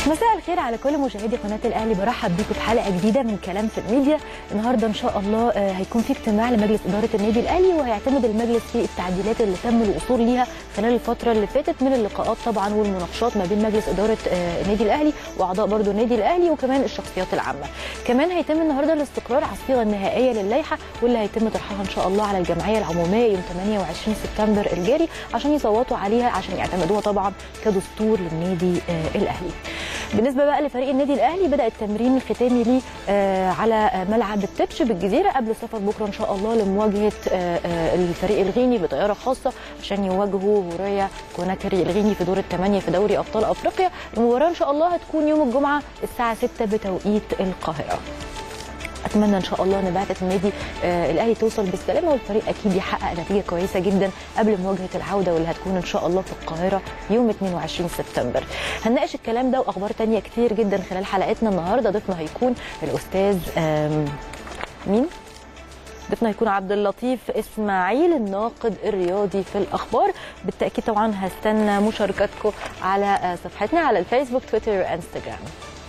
مساء الخير على كل مشاهدي قناه الاهلي برحب بيكم في حلقه جديده من كلام في الميديا النهارده ان شاء الله آه، هيكون في اجتماع لمجلس اداره النادي الاهلي وهيعتمد المجلس في التعديلات اللي تم الوصول ليها خلال الفتره اللي فاتت من اللقاءات طبعا والمناقشات ما بين مجلس اداره آه، النادي الاهلي واعضاء برضو النادي الاهلي وكمان الشخصيات العامه كمان هيتم النهارده الاستقرار على الصيغه النهائيه للائحه واللي هيتم طرحها ان شاء الله على الجمعيه العموميه يوم 28 سبتمبر الجاري عشان يصوتوا عليها عشان يعتمدوها طبعا كدستور للنادي آه، الاهلي بالنسبه بقى لفريق النادي الاهلي بدا التمرين الختامي ليه آه، على ملعب التتش بالجزيره قبل السفر بكره ان شاء الله لمواجهه آه، آه، الفريق الغيني بطياره خاصه عشان يواجهوا هوريا كوناكري الغيني في دور الثمانيه في دوري ابطال افريقيا المباراه ان شاء الله هتكون يوم الجمعه الساعه 6 بتوقيت القاهره اتمنى ان شاء الله ان بعثه النادي آه الاهلي توصل بالسلامه والفريق اكيد يحقق نتيجه كويسه جدا قبل مواجهه العوده واللي هتكون ان شاء الله في القاهره يوم 22 سبتمبر هنناقش الكلام ده واخبار تانية كتير جدا خلال حلقتنا النهارده ضيفنا هيكون الاستاذ آم، مين ضيفنا هيكون عبد اللطيف اسماعيل الناقد الرياضي في الاخبار بالتاكيد طبعا هستنى مشاركتكم على آه، صفحتنا على الفيسبوك تويتر وانستجرام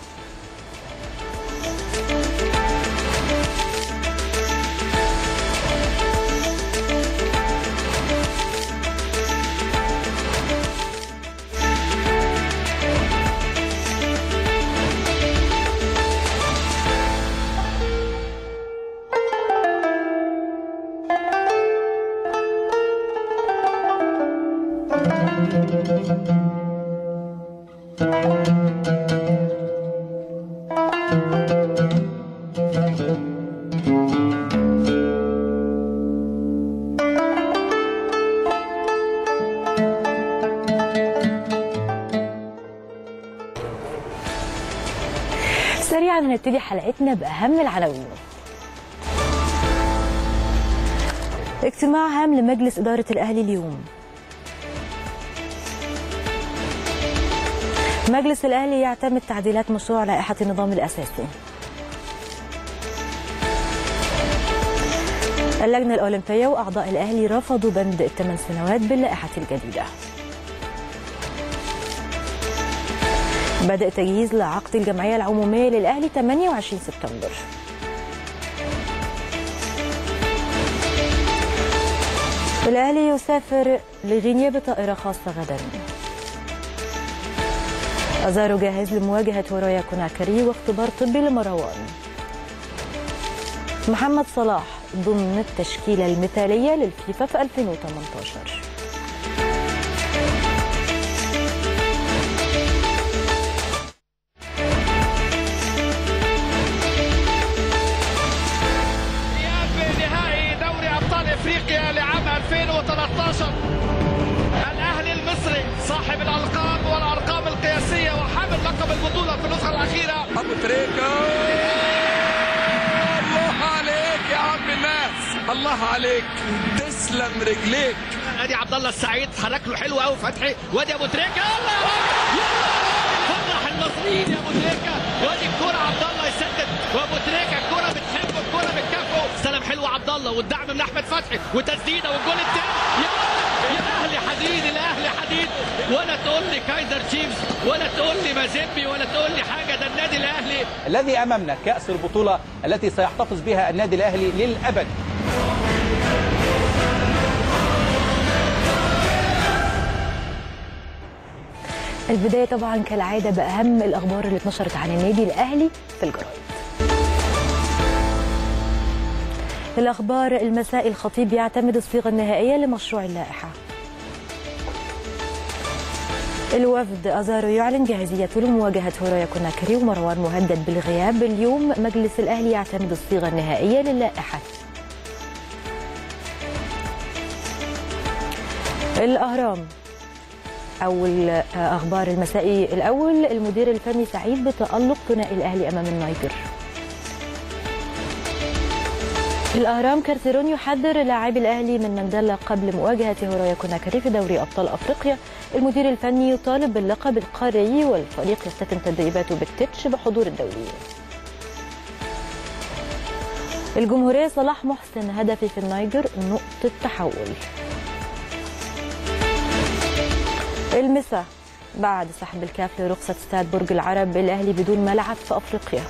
سريعا هنبتدي حلقتنا باهم العناوين اجتماع هام لمجلس إدارة الأهلي اليوم مجلس الأهلي يعتمد تعديلات مشروع لائحة النظام الأساسي اللجنة الأولمبية وأعضاء الأهلي رفضوا بند الثمان سنوات باللائحة الجديدة بدأ تجهيز لعقد الجمعية العمومية للأهلي 28 سبتمبر الأهلي يسافر لغينيا بطائرة خاصة غدا أزارو جاهز لمواجهة ورايا كوناكري واختبار طبي لمروان محمد صلاح ضمن التشكيلة المثالية للفيفا في 2018 إياب نهائي دوري أبطال إفريقيا لعام 2013 الأهلي المصري صاحب الألقاب والأرقام القياسية وحامل لقب البطولة في النسخة الأخيرة ابو تريكه الله عليك يا عم الناس الله عليك تسلم رجليك ادي عبد الله السعيد حرك له حلو قوي فتحي وادي ابو تريكه يلا يا راجل يلا فرح المصريين يا ابو تريكه وادي الكوره عبد الله يسدد وابو تريكه الكوره بتحبه الكوره بتكافئه سلام حلو عبد الله والدعم من احمد فتحي وتسديده والجول الثاني يا يا اهلي حديد الاهلي حديد ولا تقول لي كايزر تشيفز ولا تقول لي مازيمبي ولا تقول لي حاجه ده النادي الاهلي الذي امامنا كاس البطوله التي سيحتفظ بها النادي الاهلي للابد البداية طبعا كالعادة بأهم الأخبار اللي اتنشرت عن النادي الأهلي في الجرايد الأخبار المساء الخطيب يعتمد الصيغة النهائية لمشروع اللائحة الوفد أزارو يعلن جاهزيته لمواجهة هورايا كوناكري ومروان مهدد بالغياب اليوم مجلس الأهلي يعتمد الصيغة النهائية للائحة الأهرام أول أخبار المسائي الأول المدير الفني سعيد بتألق ثنائي الأهلي أمام النيجر الأهرام كارتيرون يحذر لاعبي الأهلي من مندلا قبل مواجهة هورايا كوناكري في دوري أبطال أفريقيا المدير الفني يطالب باللقب القاري والفريق يختتم تدريباته بالتتش بحضور الدوليين الجمهورية صلاح محسن هدفي في النيجر نقطة تحول المسا بعد سحب الكاف لرخصه استاد برج العرب الاهلي بدون ملعب في افريقيا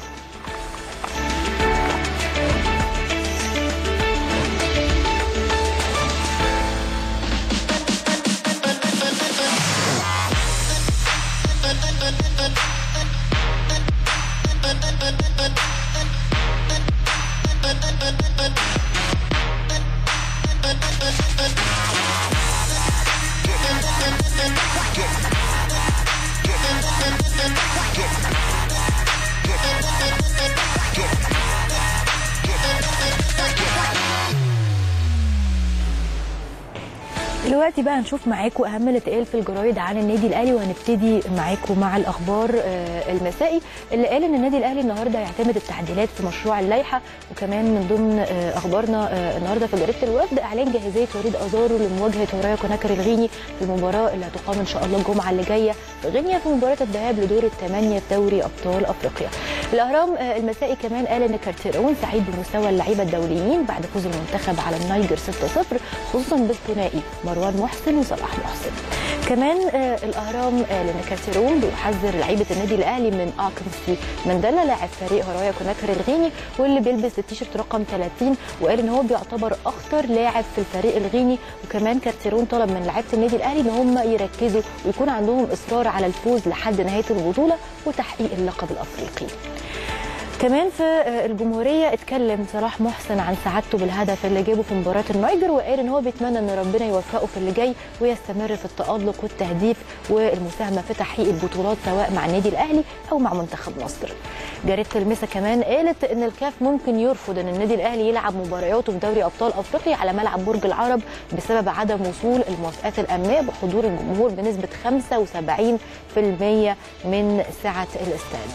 دلوقتي بقى هنشوف معاكم اهم اللي اتقال في الجرايد عن النادي الاهلي وهنبتدي معاكم مع الاخبار آه، المسائي اللي قال ان النادي الاهلي النهارده هيعتمد التعديلات في مشروع اللائحه وكمان من ضمن آه، اخبارنا آه، النهارده في جريده الوفد اعلان جاهزيه وليد ازارو لمواجهه ورايا كوناكر الغيني في المباراه اللي هتقام ان شاء الله الجمعه اللي جايه في غينيا في مباراه الذهاب لدور الثمانيه في دوري ابطال افريقيا. الاهرام آه، المسائي كمان قال ان كارتيرون سعيد بمستوى اللعيبه الدوليين بعد فوز المنتخب على النيجر 6-0 خصوصا بالثنائي مروان محسن وصلاح محسن. كمان آه، الاهرام قال ان كارتيرون بيحذر لعيبه النادي الاهلي من اكنسي مانديلا لاعب فريق هرايا كوناكر الغيني واللي بيلبس التيشيرت رقم 30 وقال ان هو بيعتبر اخطر لاعب في الفريق الغيني وكمان كارتيرون طلب من لعيبه النادي الاهلي ان هم يركزوا ويكون عندهم اصرار على الفوز لحد نهايه البطوله وتحقيق اللقب الافريقي. كمان في الجمهوريه اتكلم صلاح محسن عن سعادته بالهدف اللي جابه في مباراه النيجر وقال ان هو بيتمنى ان ربنا يوفقه في اللي جاي ويستمر في التالق والتهديف والمساهمه في تحقيق البطولات سواء مع النادي الاهلي او مع منتخب مصر. جريده المسا كمان قالت ان الكاف ممكن يرفض ان النادي الاهلي يلعب مبارياته في دوري ابطال افريقيا على ملعب برج العرب بسبب عدم وصول الموافقات الامنيه بحضور الجمهور بنسبه 75% من سعه الاستاد.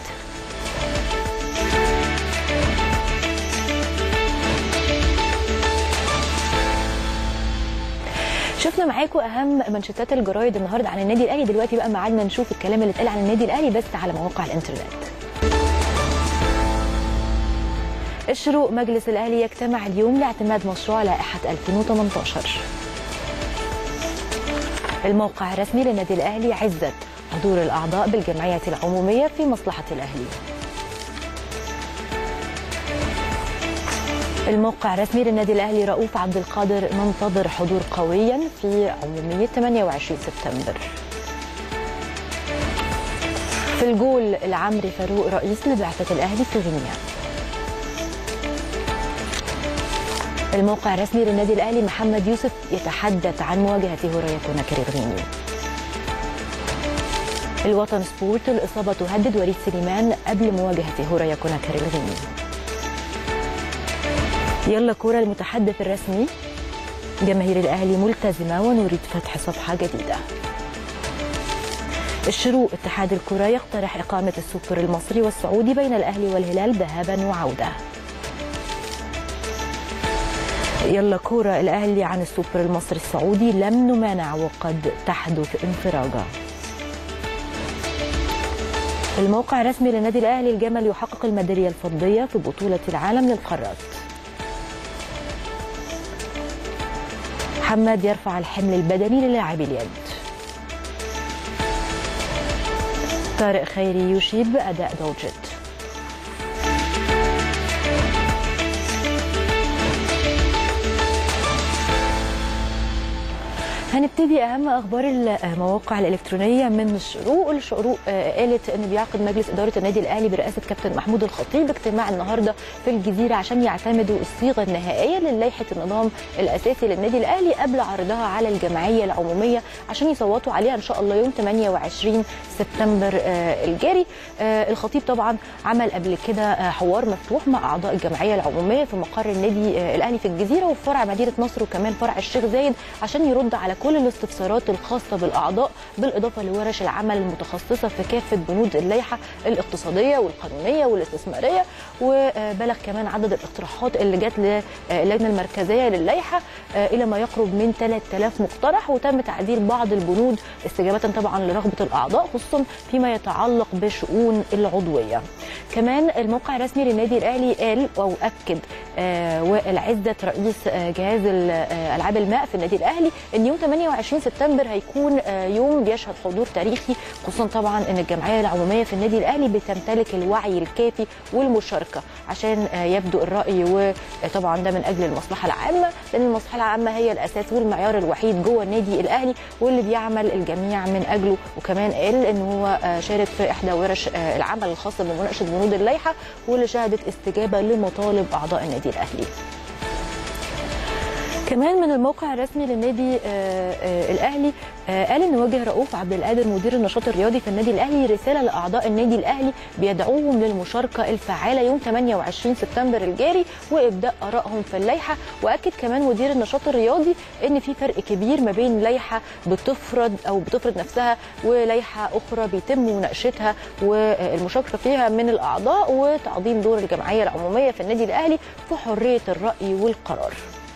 شفنا معاكم اهم منشطات الجرايد النهارده عن النادي الاهلي دلوقتي بقى ميعادنا نشوف الكلام اللي اتقال عن النادي الاهلي بس على مواقع الانترنت الشروق مجلس الاهلي يجتمع اليوم لاعتماد مشروع لائحه 2018 الموقع الرسمي للنادي الاهلي عزت حضور الاعضاء بالجمعيه العموميه في مصلحه الاهلي الموقع الرسمي للنادي الاهلي رؤوف عبد القادر ننتظر حضور قويا في عموميه 28 سبتمبر. في الجول العمري فاروق رئيس لبعثه الاهلي في غينيا. الموقع الرسمي للنادي الاهلي محمد يوسف يتحدث عن مواجهه هورايا كوناكري الغيني. الوطن سبورت الاصابه تهدد وليد سليمان قبل مواجهه هورايا كوناكري الغيني. يلا كورة المتحدث الرسمي جماهير الأهلي ملتزمة ونريد فتح صفحة جديدة الشروق اتحاد الكرة يقترح إقامة السوبر المصري والسعودي بين الأهلي والهلال ذهابا وعودة يلا كورة الأهلي عن السوبر المصري السعودي لم نمانع وقد تحدث انفراجة الموقع الرسمي للنادي الأهلي الجمل يحقق الميدالية الفضية في بطولة العالم للقارات محمد يرفع الحمل البدني للاعبي اليد طارق خيري يشيد بأداء دوجت هنبتدي اهم اخبار المواقع الالكترونيه من الشروق الشروق آه، قالت ان بيعقد مجلس اداره النادي الاهلي برئاسه كابتن محمود الخطيب اجتماع النهارده في الجزيره عشان يعتمدوا الصيغه النهائيه للائحه النظام الاساسي للنادي الاهلي قبل عرضها على الجمعيه العموميه عشان يصوتوا عليها ان شاء الله يوم 28 سبتمبر آه، الجاري آه، الخطيب طبعا عمل قبل كده آه، حوار مفتوح مع اعضاء الجمعيه العموميه في مقر النادي آه، الاهلي في الجزيره وفي فرع مدينه نصر وكمان فرع الشيخ زايد عشان يرد على كل الاستفسارات الخاصه بالاعضاء بالاضافه لورش العمل المتخصصه في كافه بنود اللائحه الاقتصاديه والقانونيه والاستثماريه وبلغ كمان عدد الاقتراحات اللي جت للجنه المركزيه للائحه آه، الى ما يقرب من 3000 مقترح وتم تعديل بعض البنود استجابه طبعا لرغبه الاعضاء خصوصا فيما يتعلق بشؤون العضويه. كمان الموقع الرسمي للنادي الاهلي قال او اكد آه، وائل عزت رئيس آه، جهاز ال- آه، العاب الماء في النادي الاهلي ان يوم 28 سبتمبر هيكون آه، يوم بيشهد حضور تاريخي خصوصا طبعا ان الجمعيه العموميه في النادي الاهلي بتمتلك الوعي الكافي والمشاركه عشان آه، يبدو الراي وطبعا ده من اجل المصلحه العامه لان المصلحه العامه هي الاساس والمعيار الوحيد جوه النادي الاهلي واللي بيعمل الجميع من اجله وكمان قال ان هو آه، شارك في احدى ورش آه، العمل الخاصه بمناقشه بنود اللائحه واللي شهدت استجابه لمطالب اعضاء النادي الاهلي. كمان من الموقع الرسمي للنادي آه، آه، الاهلي آه، قال ان وجه رؤوف عبد القادر مدير النشاط الرياضي في النادي الاهلي رساله لاعضاء النادي الاهلي بيدعوهم للمشاركه الفعاله يوم 28 سبتمبر الجاري وابداء ارائهم في اللائحه واكد كمان مدير النشاط الرياضي ان في فرق كبير ما بين لائحه بتفرض او بتفرض نفسها ولائحه اخرى بيتم مناقشتها والمشاركه فيها من الاعضاء وتعظيم دور الجمعيه العموميه في النادي الاهلي في حريه الراي والقرار.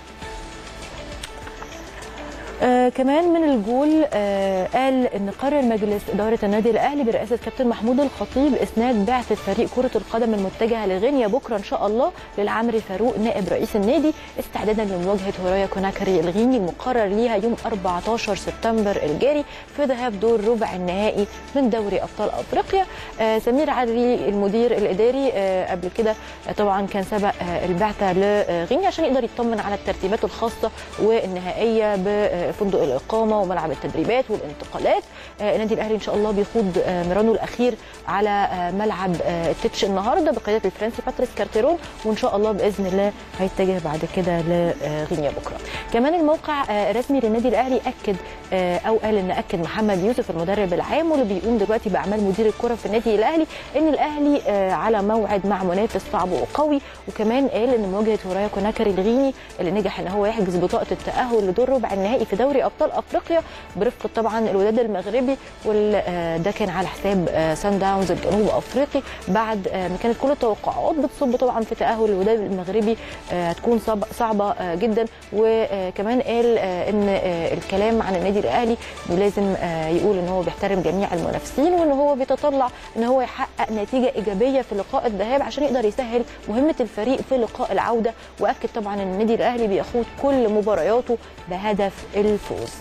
آه كمان من الجول آه قال ان قرر مجلس اداره النادي الاهلي برئاسه كابتن محمود الخطيب اسناد بعثه فريق كره القدم المتجهه لغينيا بكره ان شاء الله للعمري فاروق نائب رئيس النادي استعدادا لمواجهه هورايا كوناكري الغيني المقرر ليها يوم 14 سبتمبر الجاري في ذهاب دور ربع النهائي من دوري ابطال افريقيا آه سمير عدلي المدير الاداري آه قبل كده آه طبعا كان سبق آه البعثه لغينيا عشان يقدر يطمن على الترتيبات الخاصه والنهائيه بفندق الاقامه وملعب التدريبات والانتقالات آه النادي الاهلي ان شاء الله بيخوض آه مرانه الاخير على آه ملعب آه التتش النهارده بقياده الفرنسي باتريس كارتيرون وان شاء الله باذن الله هيتجه بعد كده لغينيا بكره كمان الموقع آه الرسمي للنادي الاهلي اكد آه او قال ان اكد محمد يوسف المدرب العام واللي بيقوم دلوقتي باعمال مدير الكره في النادي الاهلي ان الاهلي آه على موعد مع منافس صعب وقوي وكمان قال ان مواجهه ورايا كوناكري الغيني اللي نجح ان هو يحجز بطاقه التاهل لدور ربع النهائي في دوري ابطال افريقيا برفقه طبعا الوداد المغربي وده كان على حساب آه سان داونز الجنوب افريقي بعد آه ما كانت كل التوقعات بتصب طبعا في تاهل الوداد المغربي آه هتكون صعب صعبه آه جدا وكمان قال آه ان آه الكلام عن النادي الاهلي انه لازم آه يقول ان هو بيحترم جميع المنافسين وان هو بيتطلع ان هو يحقق نتيجه ايجابيه في لقاء الذهاب عشان يقدر يسهل مهمه الفريق في لقاء العوده واكد طبعا ان النادي الاهلي بيخوض كل مبارياته بهدف الفوز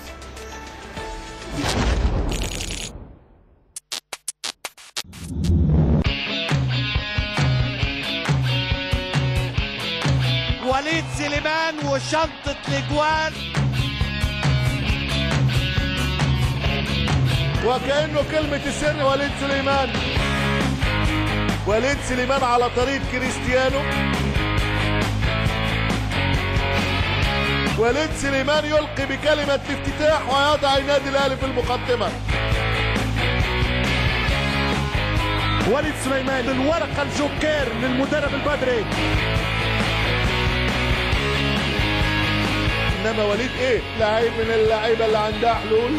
وليد سليمان وشنطة الاجوان وكأنه كلمة السر وليد سليمان وليد سليمان على طريق كريستيانو وليد سليمان يلقي بكلمة الافتتاح ويضع النادي الأهلي في المقدمة وليد سليمان الورقة الجوكير للمدرب البدري إنما وليد إيه؟ لعيب من اللعيبة اللي عندها حلول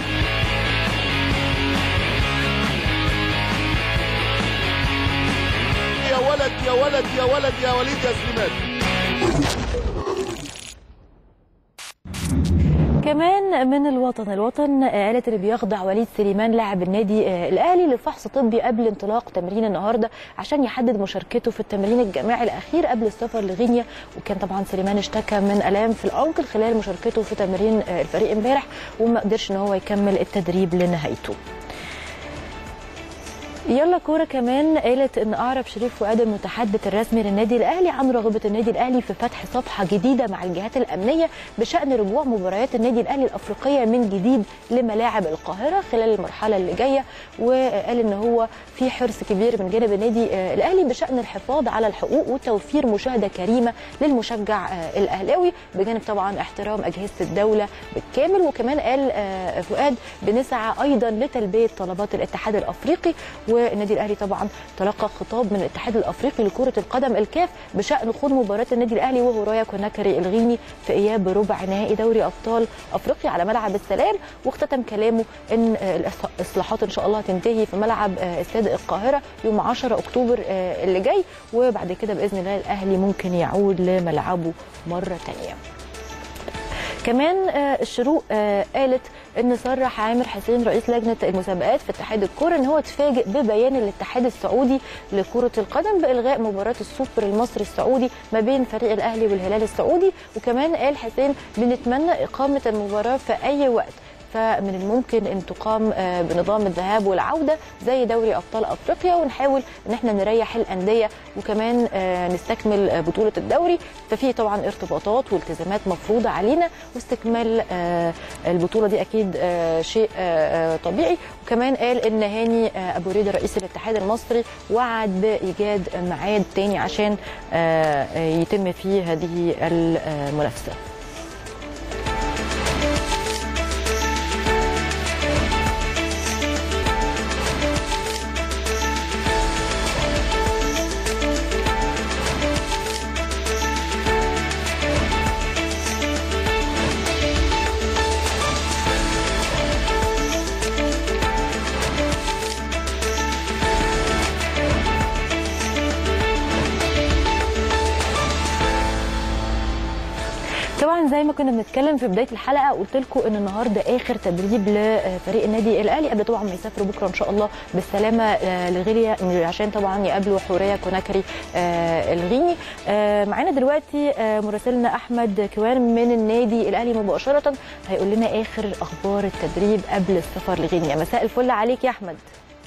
يا ولد يا ولد يا ولد يا وليد يا سليمان كمان من الوطن الوطن قالت اللي بيخضع وليد سليمان لاعب النادي آه، الاهلي لفحص طبي قبل انطلاق تمرين النهارده عشان يحدد مشاركته في التمرين الجماعي الاخير قبل السفر لغينيا وكان طبعا سليمان اشتكى من الام في الانكل خلال مشاركته في تمرين آه، الفريق امبارح وما قدرش ان هو يكمل التدريب لنهايته يلا كوره كمان قالت ان اعرب شريف فؤاد المتحدث الرسمي للنادي الاهلي عن رغبه النادي الاهلي في فتح صفحه جديده مع الجهات الامنيه بشان رجوع مباريات النادي الاهلي الافريقيه من جديد لملاعب القاهره خلال المرحله اللي جايه وقال ان هو في حرص كبير من جانب النادي آه، الاهلي بشان الحفاظ على الحقوق وتوفير مشاهده كريمه للمشجع آه، الاهلاوي بجانب طبعا احترام اجهزه الدوله بالكامل وكمان قال آه، فؤاد بنسعى ايضا لتلبيه طلبات الاتحاد الافريقي والنادي الاهلي طبعا تلقى خطاب من الاتحاد الافريقي لكره القدم الكاف بشان خوض مباراه النادي الاهلي وهورايا كوناكري الغيني في اياب ربع نهائي دوري ابطال افريقيا على ملعب السلام واختتم كلامه ان آه، الاصلاحات ان شاء الله هتنتهي في ملعب آه، استاد القاهره يوم 10 اكتوبر آه، اللي جاي وبعد كده باذن الله الاهلي ممكن يعود لملعبه مره ثانيه كمان آه، الشروق آه، قالت ان صرح عامر حسين رئيس لجنه المسابقات في اتحاد الكوره ان هو اتفاجئ ببيان الاتحاد السعودي لكره القدم بالغاء مباراه السوبر المصري السعودي ما بين فريق الاهلي والهلال السعودي وكمان قال حسين بنتمنى اقامه المباراه في اي وقت فمن الممكن ان تقام آه، بنظام الذهاب والعوده زي دوري ابطال افريقيا ونحاول ان احنا نريح الانديه وكمان آه، نستكمل آه، بطوله الدوري ففي طبعا ارتباطات والتزامات مفروضه علينا واستكمال آه، البطوله دي اكيد آه، شيء آه، آه، طبيعي وكمان قال ان هاني آه، ابو ريده رئيس الاتحاد المصري وعد بايجاد ميعاد تاني عشان آه، آه، يتم فيه هذه المنافسه طبعا زي ما كنا بنتكلم في بدايه الحلقه قلت لكم ان النهارده اخر تدريب لفريق النادي الاهلي قبل طبعا ما يسافروا بكره ان شاء الله بالسلامه آه، لغينيا عشان طبعا يقابلوا حوريه كوناكري آه، الغيني آه، معانا دلوقتي آه، مراسلنا احمد كوان من النادي الاهلي مباشره هيقول لنا اخر اخبار التدريب قبل السفر لغينيا مساء الفل عليك يا احمد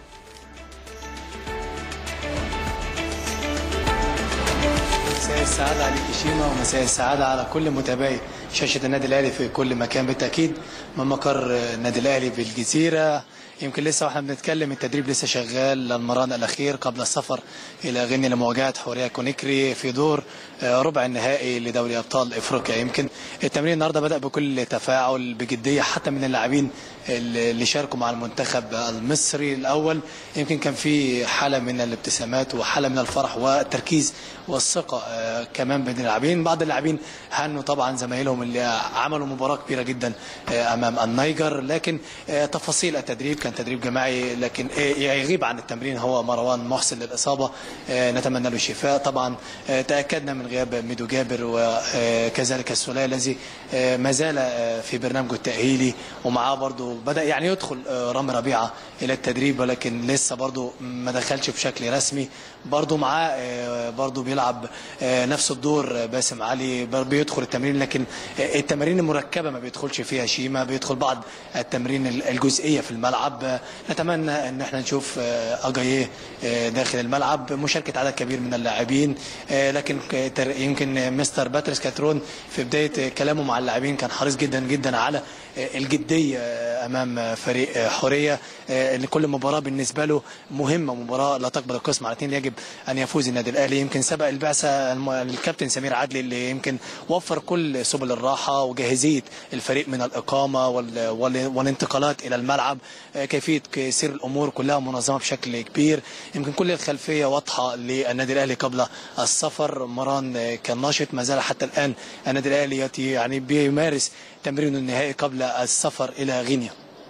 مساء السعادة عليك شيما ومساء السعادة على كل متابعي شاشة النادي الأهلي في كل مكان بالتأكيد من مقر النادي الأهلي بالجزيرة يمكن لسه واحنا بنتكلم التدريب لسه شغال المران الأخير قبل السفر إلى غينيا لمواجهة حورية كونيكري في دور آه، ربع النهائي لدوري أبطال إفريقيا يمكن التمرين النهارده بدأ بكل تفاعل بجدية حتى من اللاعبين اللي شاركوا مع المنتخب المصري الأول يمكن كان في حالة من الابتسامات وحالة من الفرح والتركيز والثقة آه، كمان بين اللاعبين بعض اللاعبين هنوا طبعا زمايلهم اللي عملوا مباراة كبيرة جدا آه، أمام النيجر لكن آه، تفاصيل التدريب كان تدريب جماعي لكن آه، يغيب عن التمرين هو مروان محسن للإصابة آه، نتمنى له الشفاء طبعا آه، تأكدنا من غياب ميدو جابر وكذلك السولية الذي آه، ما زال آه، في برنامجه التأهيلي ومعاه برضو بدأ يعني يدخل آه، رامي ربيعة إلى التدريب ولكن لسه برضو ما دخلش بشكل رسمي برضو معاه آه، برضو بيلعب آه، نفس الدور آه، باسم علي بر- بيدخل التمرين لكن آه، التمارين المركبة ما بيدخلش فيها شيما بيدخل بعض التمرين ال- الجزئية في الملعب آه، نتمنى ان احنا نشوف آه، اجاييه آه، داخل الملعب مشاركة عدد كبير من اللاعبين آه، لكن ك- تر- يمكن آه، مستر باتريس كاترون في بداية آه، كلامه مع اللاعبين كان حريص جدا جدا على آه، الجدية آه، امام آه، فريق آه، حورية آه، ان كل مباراة بالنسبة له مهمة مباراة لا تقبل القسم على اثنين يجب ان يفوز النادي الاهلي يمكن سبق البعثة الم- الكابتن سمير عدلي اللي يمكن وفر كل سبل الراحة وجاهزية الفريق من الإقامة وال- وال- والانتقالات إلى الملعب آه، كيفية سير الأمور كلها منظمة بشكل كبير يمكن كل الخلفية واضحة للنادي الأهلي قبل السفر مران آه، كان ناشط ما زال حتى الآن النادي الأهلي يتي- يعني بيمارس تمرينه النهائي قبل السفر إلى غينيا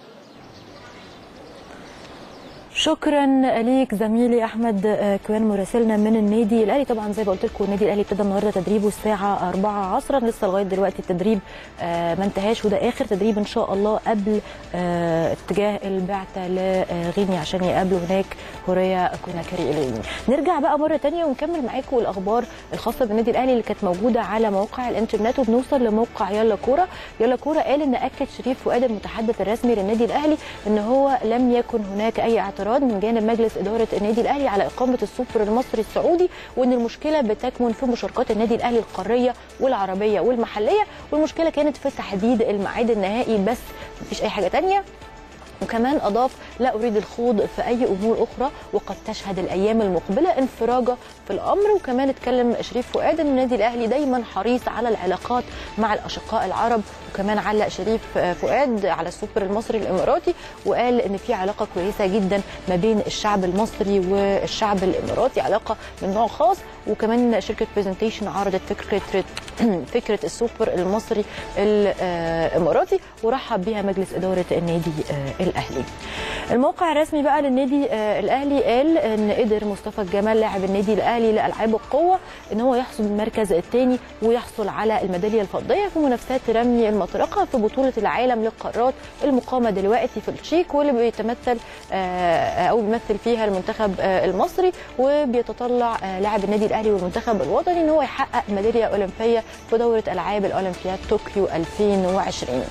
شكرا ليك زميلي احمد آه، كوان مراسلنا من النادي الاهلي طبعا زي ما قلت لكم النادي الاهلي ابتدى النهارده تدريبه الساعه 4 عصرا لسه لغايه دلوقتي التدريب آه، ما انتهاش وده اخر تدريب ان شاء الله قبل آه، اتجاه البعثه لغينيا عشان يقابلوا هناك هوريا كوناكري الغيني نرجع بقى مره تانية ونكمل معاكم الاخبار الخاصه بالنادي الاهلي اللي كانت موجوده على موقع الانترنت وبنوصل لموقع يلا كوره يلا كوره قال ان اكد شريف فؤاد المتحدث الرسمي للنادي الاهلي ان هو لم يكن هناك اي اعتراض من جانب مجلس اداره النادي الاهلي على اقامه السوبر المصري السعودي وان المشكله بتكمن في مشاركات النادي الاهلي القاريه والعربيه والمحليه والمشكله كانت في تحديد الميعاد النهائي بس مفيش اي حاجه تانية وكمان اضاف لا اريد الخوض في اي امور اخرى وقد تشهد الايام المقبله انفراجه في الامر وكمان اتكلم شريف فؤاد ان النادي الاهلي دايما حريص على العلاقات مع الاشقاء العرب وكمان علق شريف فؤاد على السوبر المصري الاماراتي وقال ان في علاقه كويسه جدا ما بين الشعب المصري والشعب الاماراتي علاقه من نوع خاص وكمان شركه برزنتيشن عرضت فكره فكره السوبر المصري الاماراتي ورحب بها مجلس اداره النادي الاهلي الموقع الرسمي بقى للنادي آه، الاهلي قال ان قدر مصطفى الجمال لاعب النادي الاهلي لالعاب القوه ان هو يحصد المركز الثاني ويحصل على الميداليه الفضيه في منافسات رمي المطرقه في بطوله العالم للقارات المقامه دلوقتي في التشيك واللي بيتمثل آه، او بيمثل فيها المنتخب آه، المصري وبيتطلع آه، لاعب النادي الاهلي والمنتخب الوطني ان هو يحقق ميداليه اولمبيه في دوره العاب الاولمبياد طوكيو 2020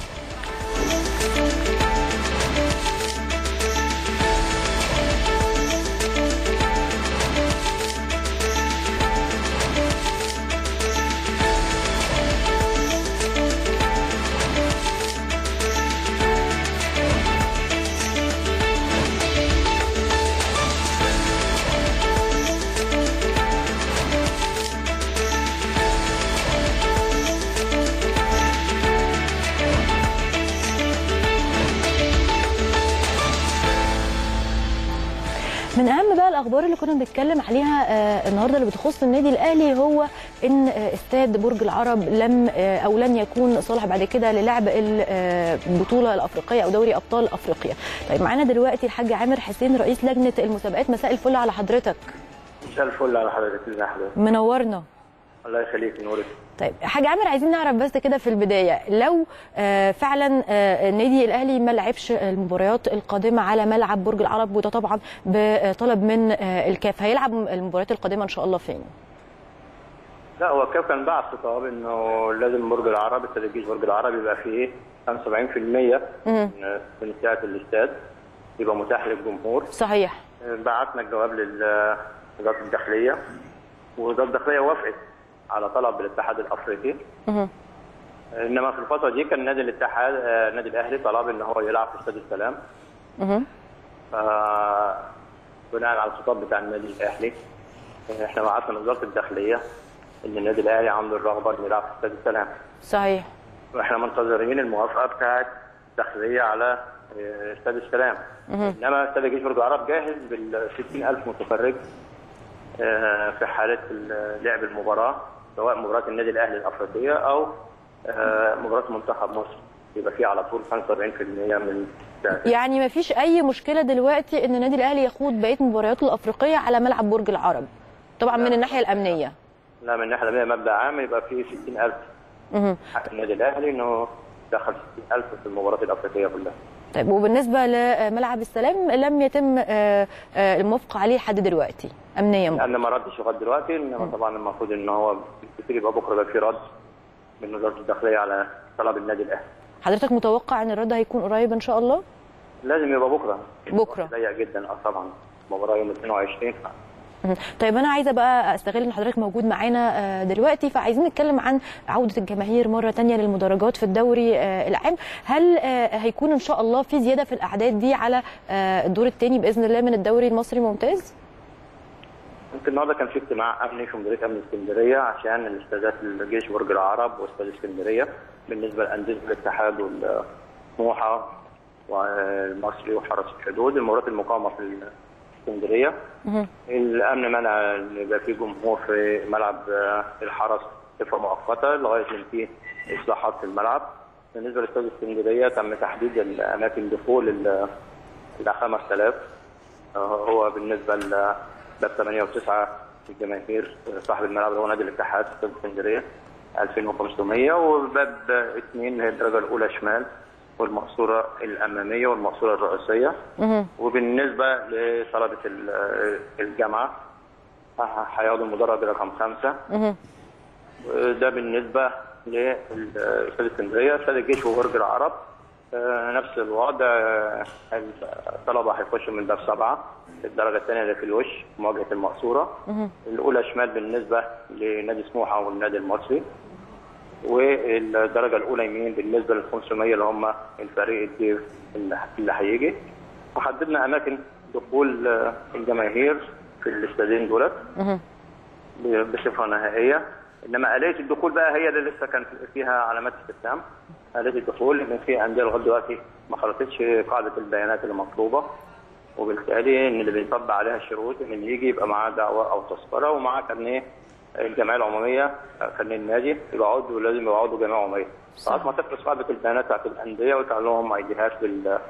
من اهم بقى الاخبار اللي كنا بنتكلم عليها آه، النهارده اللي بتخص النادي الاهلي هو ان آه، استاد برج العرب لم آه، او لن يكون صالح بعد كده للعب ال- آه، البطوله الافريقيه او دوري ابطال افريقيا. طيب معانا دلوقتي الحاج عامر حسين رئيس لجنه المسابقات مساء الفل على حضرتك مساء الفل على حضرتك ازي حضرتك منورنا. الله يخليك نورك طيب حاج عامر عايزين نعرف بس كده في البدايه لو آه، فعلا آه، النادي الاهلي ما لعبش المباريات القادمه على ملعب برج العرب وده طبعا بطلب من آه، الكاف هيلعب المباريات القادمه ان شاء الله فين؟ لا هو كيف كان بعت خطاب انه لازم برج العرب استاد الجيش برج العرب يبقى فيه 75% من من سعه الاستاد يبقى متاح للجمهور صحيح بعتنا الجواب لوزاره الداخليه ووزاره الداخليه وافقت على طلب الاتحاد الافريقي مهم. انما في الفتره دي كان نادي الاتحاد آه، النادي الاهلي طلب ان هو يلعب في استاد السلام مهم. ف بناء على الخطاب بتاع النادي الاهلي احنا بعتنا لوزاره الداخليه ان النادي الاهلي عنده الرغبه انه يلعب في استاد السلام صحيح واحنا منتظرين الموافقه بتاعت الداخليه على اه، استاد السلام انما استاد الجيش برج العرب جاهز بال 60000 متفرج اه، في حاله ال- لعب المباراه سواء مباراه النادي الاهلي الافريقيه او اه، مباراه منتخب مصر يبقى فيه على طول 75% من السعر. يعني ما فيش اي مشكله دلوقتي ان النادي الاهلي يخوض بقيه مبارياته الافريقيه على ملعب برج العرب طبعا من الناحيه الامنيه لا من الناحيه الامنيه مبدا عام يبقى فيه 60000 مهم. حق النادي الاهلي انه دخل 60000 في المباريات الافريقيه كلها. طيب وبالنسبه لملعب السلام لم يتم آه، آه، الموافقه عليه لحد دلوقتي امنيا لان ما ردش لغايه دلوقتي انما طبعا المفروض ان هو بالكثير يبقى بكره يبقى في رد من وزاره الداخليه على طلب النادي الاهلي. حضرتك متوقع ان الرد هيكون قريب ان شاء الله لازم يبقى بكره. بكرة. ضيق جدا اه طبعا مباراه يوم 22 مهم. طيب انا عايزه بقى استغل ان حضرتك موجود معانا آه، دلوقتي فعايزين نتكلم عن عوده الجماهير مره تانية للمدرجات في الدوري آه، العام هل آه، هيكون ان شاء الله في زياده في الاعداد دي على آه، الدور الثاني باذن الله من الدوري المصري ممتاز يمكن النهارده كان في اجتماع امني في مديريه امن اسكندريه عشان الاستادات الجيش برج العرب واستاد اسكندريه بالنسبه لانديه الاتحاد والسموحه والمصري وحرس الحدود المباريات المقامه في اسكندريه الامن منع ان يبقى في جمهور في ملعب آه، الحرس صفه مؤقته لغايه ما في اصلاحات في الملعب بالنسبه لاستاد اسكندريه تم تحديد الاماكن دخول ال- الى 5000 آه، هو بالنسبه ل باب 8 و9 الجماهير صاحب الملعب اللي هو نادي الاتحاد في استاد اسكندريه 2500 وباب 2 هي الدرجه الاولى شمال والمقصوره الاماميه والمقصوره الرئيسيه وبالنسبه لطلبه ال- الجامعه هياخدوا المدرج رقم خمسه ده بالنسبه لاستاد اسكندريه استاد الجيش وبرج العرب آه، نفس الوضع آه، الطلبه هيخشوا من باب سبعه الدرجه الثانيه اللي في الوش مواجهه المقصوره الاولى شمال بالنسبه لنادي سموحه والنادي المصري والدرجه الاولى يمين بالنسبه لل 500 اللي هم الفريق الضيف اللي اللي هيجي وحددنا اماكن دخول آه، الجماهير في الاستادين دولت بصفه نهائيه انما اليه الدخول بقى هي اللي لسه كان فيها علامات استفهام اليه الدخول ان في انديه لغايه دلوقتي ما خلصتش قاعده البيانات اللي مطلوبه وبالتالي ان اللي بيطبق عليها الشروط ان اللي يجي يبقى معاه دعوه او تذكره ومعاه كارنيه الجمعيه العموميه كارنيه النادي يبقى عضو ولازم يبقى عضو جمعيه عموميه. ساعات ما تخلص قاعده البيانات بتاعت الانديه ويطلع لهم ايديهات بال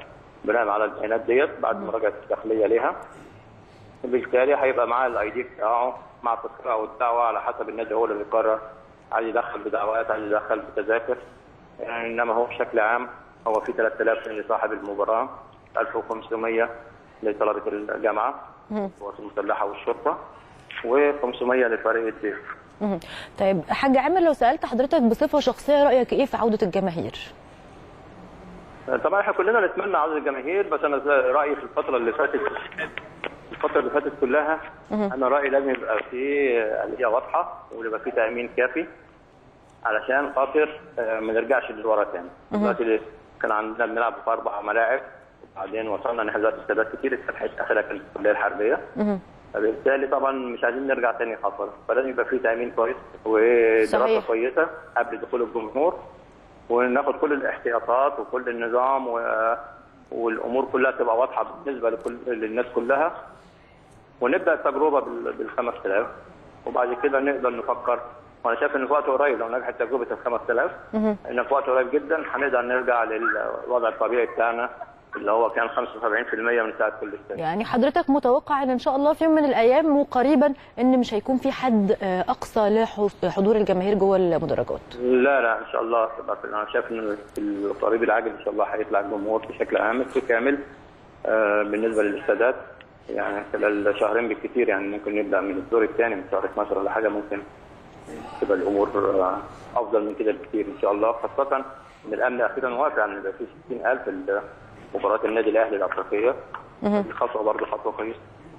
بناء على البيانات ديت بعد مراجعه الداخليه ليها وبالتالي هيبقى معاه الاي دي بتاعه مع التذكره او الدعوه على حسب النادي هو اللي بيقرر عايز يدخل بدعوات عايز يدخل بتذاكر يعني انما هو بشكل عام هو في 3000 لصاحب المباراه 1500 لطلبه الجامعه القوات المسلحه والشرطه و500 لفريق الضيف مهم. طيب حاج عامر لو سالت حضرتك بصفه شخصيه رايك ايه في عوده الجماهير؟ طبعا احنا كلنا نتمنى عوده الجماهير بس انا رايي في الفتره اللي فاتت الفتره اللي فاتت كلها انا رايي لازم يبقى في آلية واضحه ويبقى في تامين كافي علشان خاطر آه، ما نرجعش للورا تاني دلوقتي كان عندنا بنلعب في اربع ملاعب وبعدين وصلنا ان احنا دلوقتي استادات كتير اتفتحت اخرها كانت الكليه الحربيه فبالتالي طبعا مش عايزين نرجع تاني خطر فلازم يبقى في تامين كويس ودراسه صحيح. كويسه قبل دخول الجمهور وناخد كل الاحتياطات وكل النظام و... والامور كلها تبقى واضحه بالنسبه لكل للناس كلها ونبدا التجربه بال بال 5000 وبعد كده نقدر نفكر وانا شايف ان في وقت قريب لو نجحت تجربه ال 5000 ان في وقت قريب جدا هنقدر نرجع للوضع الطبيعي بتاعنا اللي هو كان 75% من ساعه كل استاد يعني حضرتك متوقع ان ان شاء الله في يوم من الايام وقريبا ان مش هيكون في حد آه، اقصى لحضور الجماهير جوه المدرجات لا لا ان شاء الله تبقى في- انا شايف ان في القريب العاجل ان شاء الله هيطلع الجمهور بشكل عام كامل آه، بالنسبه للاستادات يعني خلال شهرين بالكثير يعني ممكن نبدا من الدور الثاني من شهر 12 ولا حاجه ممكن تبقى الامور آه، افضل من كده بكثير ان شاء الله خاصه ان الامن اخيرا وافق ان يبقى في 60000 مباراه النادي الاهلي الافريقيه دي خطوه برضه خطوه كويسه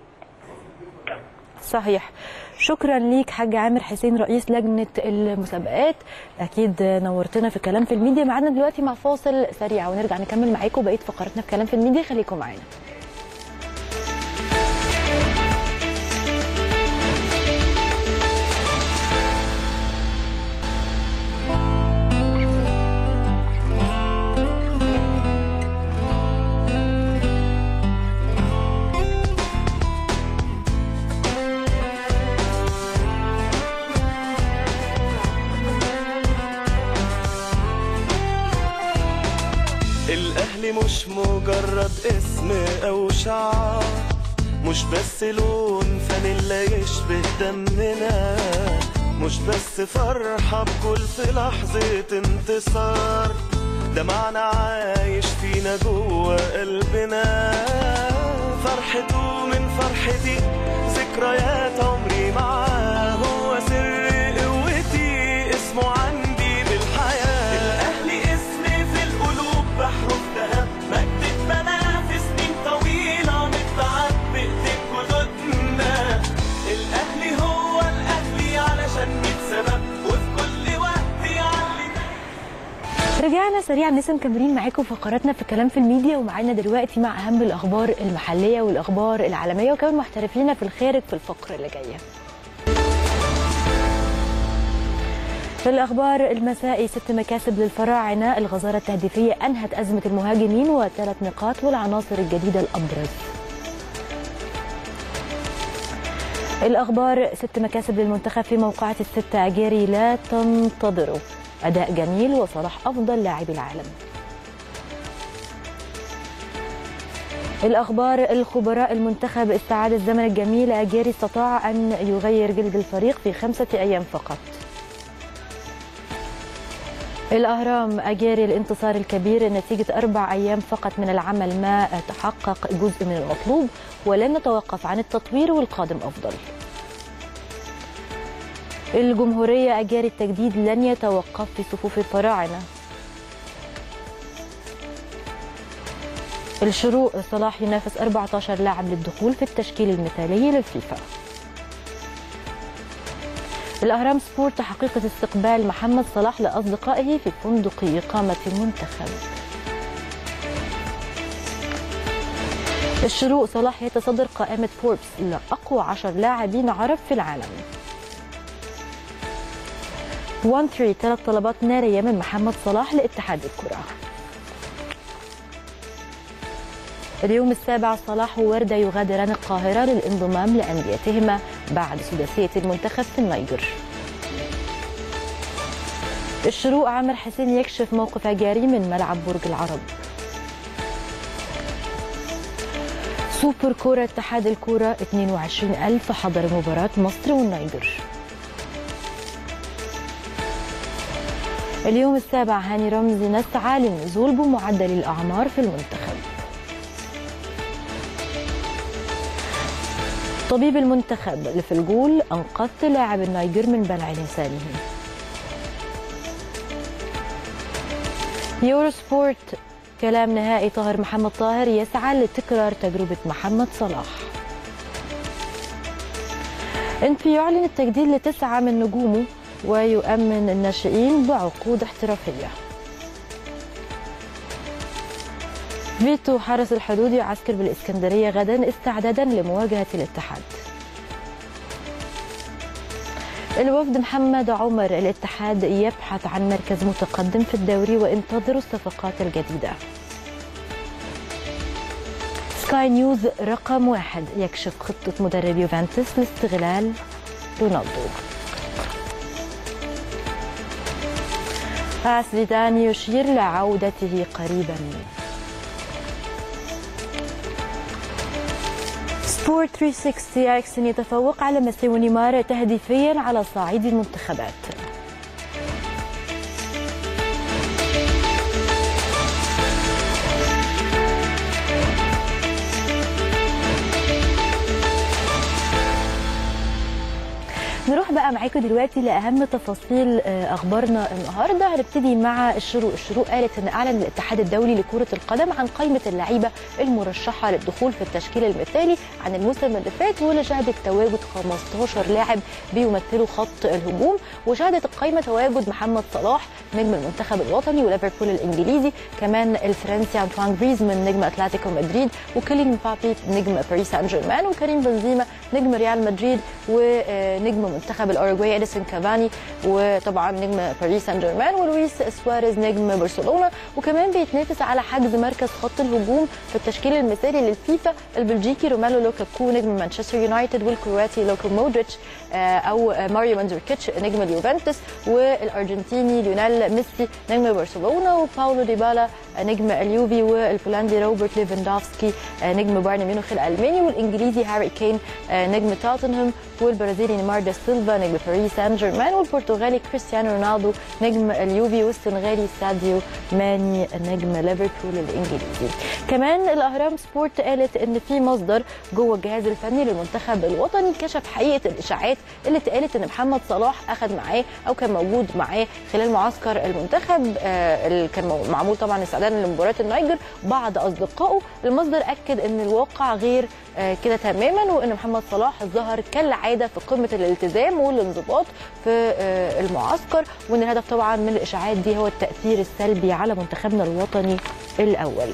صحيح شكرا ليك حاج عامر حسين رئيس لجنه المسابقات اكيد نورتنا في كلام في الميديا معانا دلوقتي مع فاصل سريع ونرجع نكمل معاكم بقيه فقراتنا في كلام في الميديا خليكم معانا الأهلي مش مجرد اسم أو شعار مش بس لون فانيلا يشبه دمنا مش بس فرحة بكل في لحظة انتصار ده معنى عايش فينا جوه قلبنا فرحته من فرحتي ذكريات عمري معاه هو سر قوتي اسمه عندي بالحياة الأهلي اسمي في القلوب بحرف ذهب مجد اتبنى في سنين طويلة متعب بإيدين جدودنا الأهلي هو الأهلي علشان نتسبب وفي كل وقت يعلي رجعنا سريعا لسه مكملين معاكم فقراتنا في كلام في الميديا ومعانا دلوقتي مع اهم الاخبار المحليه والاخبار العالميه وكمان محترفين في الخارج في الفقره اللي جايه في الأخبار المسائي ست مكاسب للفراعنة الغزارة التهديفية أنهت أزمة المهاجمين وثلاث نقاط والعناصر الجديدة الأبرز الأخبار ست مكاسب للمنتخب في موقعة الستة أجيري لا تنتظروا أداء جميل وصلاح أفضل لاعبي العالم الأخبار الخبراء المنتخب استعاد الزمن الجميل أجيري استطاع أن يغير جلد الفريق في خمسة أيام فقط الأهرام أجاري الانتصار الكبير نتيجة أربع أيام فقط من العمل ما تحقق جزء من المطلوب ولن نتوقف عن التطوير والقادم أفضل الجمهورية أجاري التجديد لن يتوقف في صفوف الفراعنة الشروق صلاح ينافس 14 لاعب للدخول في التشكيل المثالي للفيفا الأهرام سبورت حقيقة استقبال محمد صلاح لأصدقائه في فندق إقامة المنتخب الشروق صلاح يتصدر قائمة فوربس لأقوى عشر لاعبين عرب في العالم 1 3 ثلاث طلبات نارية من محمد صلاح لاتحاد الكرة اليوم السابع صلاح ووردة يغادران القاهرة للانضمام لأنديتهما بعد سداسية المنتخب في النيجر الشروق عامر حسين يكشف موقف جاري من ملعب برج العرب سوبر كورة اتحاد الكورة 22000 حضر مباراة مصر والنيجر اليوم السابع هاني رمزي نسعى للنزول بمعدل الأعمار في المنتخب طبيب المنتخب اللي في الجول أنقذت لاعب النيجر من بلع لسانه يورو سبورت كلام نهائي طاهر محمد طاهر يسعى لتكرار تجربة محمد صلاح انفي يعلن التجديد لتسعة من نجومه ويؤمن الناشئين بعقود احترافية فيتو حرس الحدود يعسكر بالإسكندرية غدا استعدادا لمواجهة الاتحاد الوفد محمد عمر الاتحاد يبحث عن مركز متقدم في الدوري وانتظروا الصفقات الجديدة سكاي نيوز رقم واحد يكشف خطة مدرب يوفنتوس لاستغلال رونالدو زيدان يشير لعودته قريبا سبورت 360 اكسن يتفوق على ميسي ونيمار تهديفيا على صعيد المنتخبات نروح بقى معاكم دلوقتي لاهم تفاصيل اخبارنا النهارده هنبتدي مع الشروق الشروق قالت ان اعلن الاتحاد الدولي لكره القدم عن قائمه اللعيبه المرشحه للدخول في التشكيل المثالي عن الموسم اللي فات واللي شهدت تواجد 15 لاعب بيمثلوا خط الهجوم وشهدت القائمه تواجد محمد صلاح نجم المنتخب الوطني وليفربول الانجليزي كمان الفرنسي انطوان جريزمان نجم اتلتيكو مدريد وكيليان مبابي نجم باريس سان جيرمان وكريم بنزيما نجم ريال مدريد ونجم منتخب الاوروغواي اديسون كافاني وطبعا نجم باريس سان جيرمان ولويس سواريز نجم برشلونه وكمان بيتنافس على حجز مركز خط الهجوم في التشكيل المثالي للفيفا البلجيكي رومالو لوكاكو نجم مانشستر يونايتد والكرواتي لوكو مودريتش او ماريو مانزوركيتش نجم اليوفنتوس والارجنتيني ليونيل ميسي نجم برشلونه وباولو ديبالا نجم اليوفي والبولندي روبرت ليفاندوفسكي نجم بايرن ميونخ الالماني والانجليزي هاري كين نجم توتنهام والبرازيلي نيمار دا سيلفا نجم باريس سان جيرمان والبرتغالي كريستيانو رونالدو نجم اليوفي والسنغالي ساديو ماني نجم ليفربول الانجليزي كمان الاهرام سبورت قالت ان في مصدر جوه الجهاز الفني للمنتخب الوطني كشف حقيقه الاشاعات اللي اتقالت ان محمد صلاح اخذ معاه او كان موجود معاه خلال معسكر المنتخب آه اللي كان معمول طبعا استعدادا لمباراه النيجر بعض اصدقائه المصدر اكد ان الواقع غير آه كده تماما وان محمد صلاح ظهر كالعاده في قمه الالتزام والانضباط في آه المعسكر وان الهدف طبعا من الاشاعات دي هو التاثير السلبي على منتخبنا الوطني الاول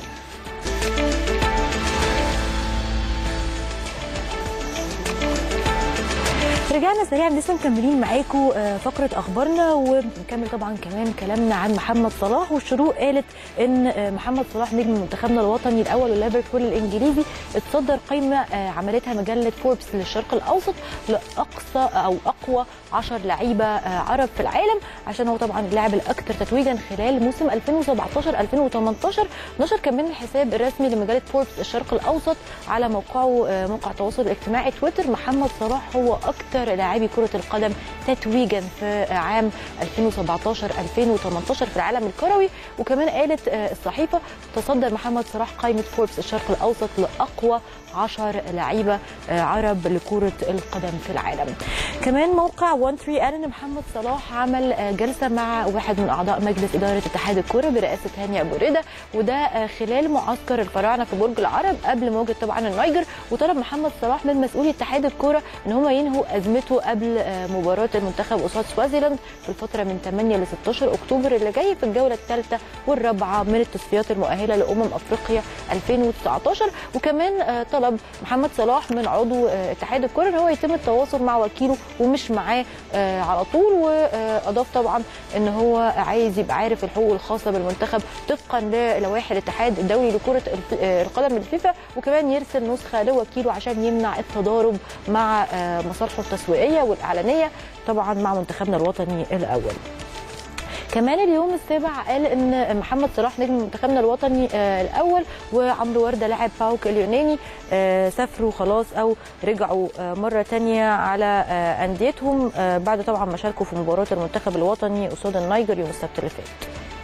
رجعنا سريعا لسه مكملين معاكم فقره اخبارنا ونكمل طبعا كمان كلامنا عن محمد صلاح والشروق قالت ان محمد صلاح نجم منتخبنا الوطني الاول وليفربول الانجليزي اتصدر قائمه عملتها مجله فوربس للشرق الاوسط لاقصى او اقوى 10 لعيبه عرب في العالم عشان هو طبعا اللاعب الاكثر تتويجا خلال موسم 2017 2018 نشر كمان الحساب الرسمي لمجله فوربس الشرق الاوسط على موقعه موقع التواصل الاجتماعي تويتر محمد صلاح هو اكثر لاعبي كره القدم تتويجا في عام 2017 2018 في العالم الكروي وكمان قالت الصحيفه تصدر محمد صلاح قائمه فوربس الشرق الاوسط لاقوى 10 لعيبه عرب لكره القدم في العالم. كمان موقع 1 3 قال ان محمد صلاح عمل جلسه مع واحد من اعضاء مجلس اداره اتحاد الكره برئاسه هاني ابو رده وده خلال معسكر الفراعنه في برج العرب قبل مواجهه طبعا النيجر وطلب محمد صلاح من مسؤولي اتحاد الكره ان هم ينهوا ازمته قبل مباراه المنتخب قصاد سوازيلاند في الفتره من 8 ل 16 اكتوبر اللي جاي في الجوله الثالثه والرابعه من التصفيات المؤهله لامم افريقيا 2019 وكمان طلب محمد صلاح من عضو اتحاد الكره ان هو يتم التواصل مع وكيله ومش معاه على طول واضاف طبعا ان هو عايز يبقى عارف الحقوق الخاصه بالمنتخب طبقا للوائح الاتحاد الدولي لكره القدم الفيفا وكمان يرسل نسخه لوكيله عشان يمنع التضارب مع مصالحه التسويقيه والاعلانيه طبعا مع منتخبنا الوطني الاول كمان اليوم السابع قال ان محمد صلاح نجم منتخبنا الوطني آه، الاول وعمرو ورده لاعب باوك اليوناني آه، سافروا خلاص او رجعوا آه، مره تانية على آه، انديتهم آه، بعد طبعا ما شاركوا في مباراه المنتخب الوطني قصاد النيجر يوم السبت اللي فات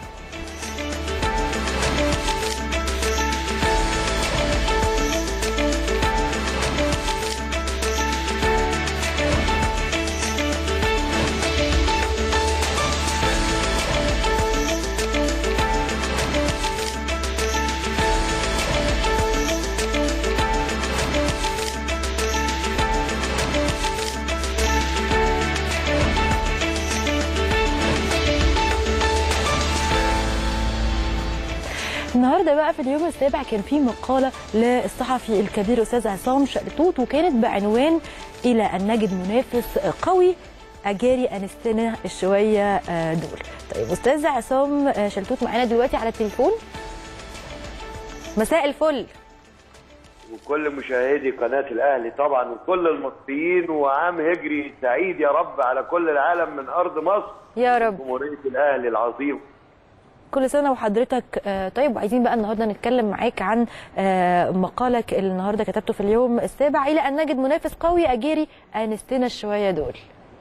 النهارده بقى في اليوم السابع كان في مقاله للصحفي الكبير استاذ عصام شلتوت وكانت بعنوان الى ان نجد منافس قوي اجاري انستنا الشويه آه، دول طيب استاذ عصام آه، شلتوت معانا دلوقتي على التليفون مساء الفل وكل مشاهدي قناة الأهلي طبعا وكل المصريين وعام هجري سعيد يا رب على كل العالم من أرض مصر يا رب جمهورية الأهلي العظيم كل سنه وحضرتك آه، طيب وعايزين بقى النهارده نتكلم معاك عن آه، مقالك اللي النهارده كتبته في اليوم السابع الى ان نجد منافس قوي اجيري انستنا الشويه دول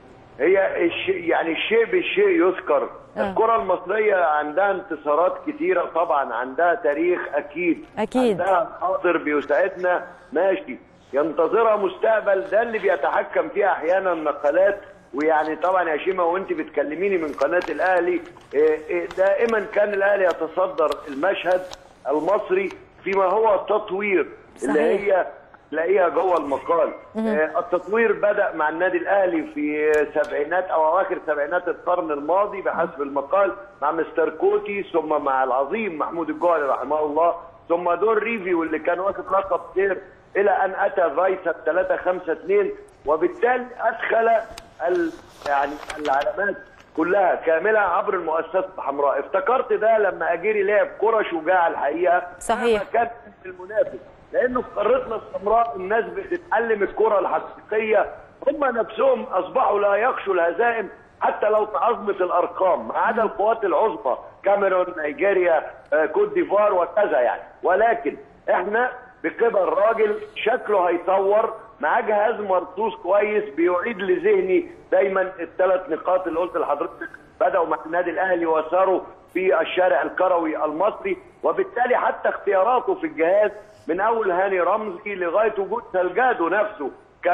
هي الشيء يعني الشيء بالشيء يذكر آه. الكرة المصرية عندها انتصارات كتيرة طبعا عندها تاريخ أكيد أكيد. عندها حاضر بيساعدنا ماشي ينتظرها مستقبل ده اللي بيتحكم فيه أحيانا نقلات ويعني طبعا يا شيماء وانت بتكلميني من قناة الأهلي إيه، إيه، دائما كان الأهلي يتصدر المشهد المصري فيما هو التطوير اللي صحيح. هي تلاقيها جوه المقال آه، التطوير بدا مع النادي الاهلي في سبعينات او اواخر سبعينات القرن الماضي بحسب المقال مع مستر كوتي ثم مع العظيم محمود الجوهري رحمه الله ثم دور ريفي واللي كان واخد لقب سير الى ان اتى فايسا 3 5 2 وبالتالي ادخل ال يعني العلامات كلها كامله عبر المؤسسات الحمراء افتكرت ده لما اجيري لعب كره شجاعه الحقيقه صحيح. مهما كان المنافس لانه في قارتنا السمراء الناس بتتعلم الكره الحقيقيه هم نفسهم اصبحوا لا يخشوا الهزائم حتى لو تعظمت الارقام ما عدا القوات العظمى كاميرون نيجيريا آه، كوت ديفوار وكذا يعني ولكن احنا بقبل راجل شكله هيطور معاه جهاز مرصوص كويس بيعيد لذهني دايما الثلاث نقاط اللي قلت لحضرتك بداوا مع النادي الاهلي وساروا في الشارع الكروي المصري وبالتالي حتى اختياراته في الجهاز من اول هاني رمزي لغايه وجود سلجادو نفسه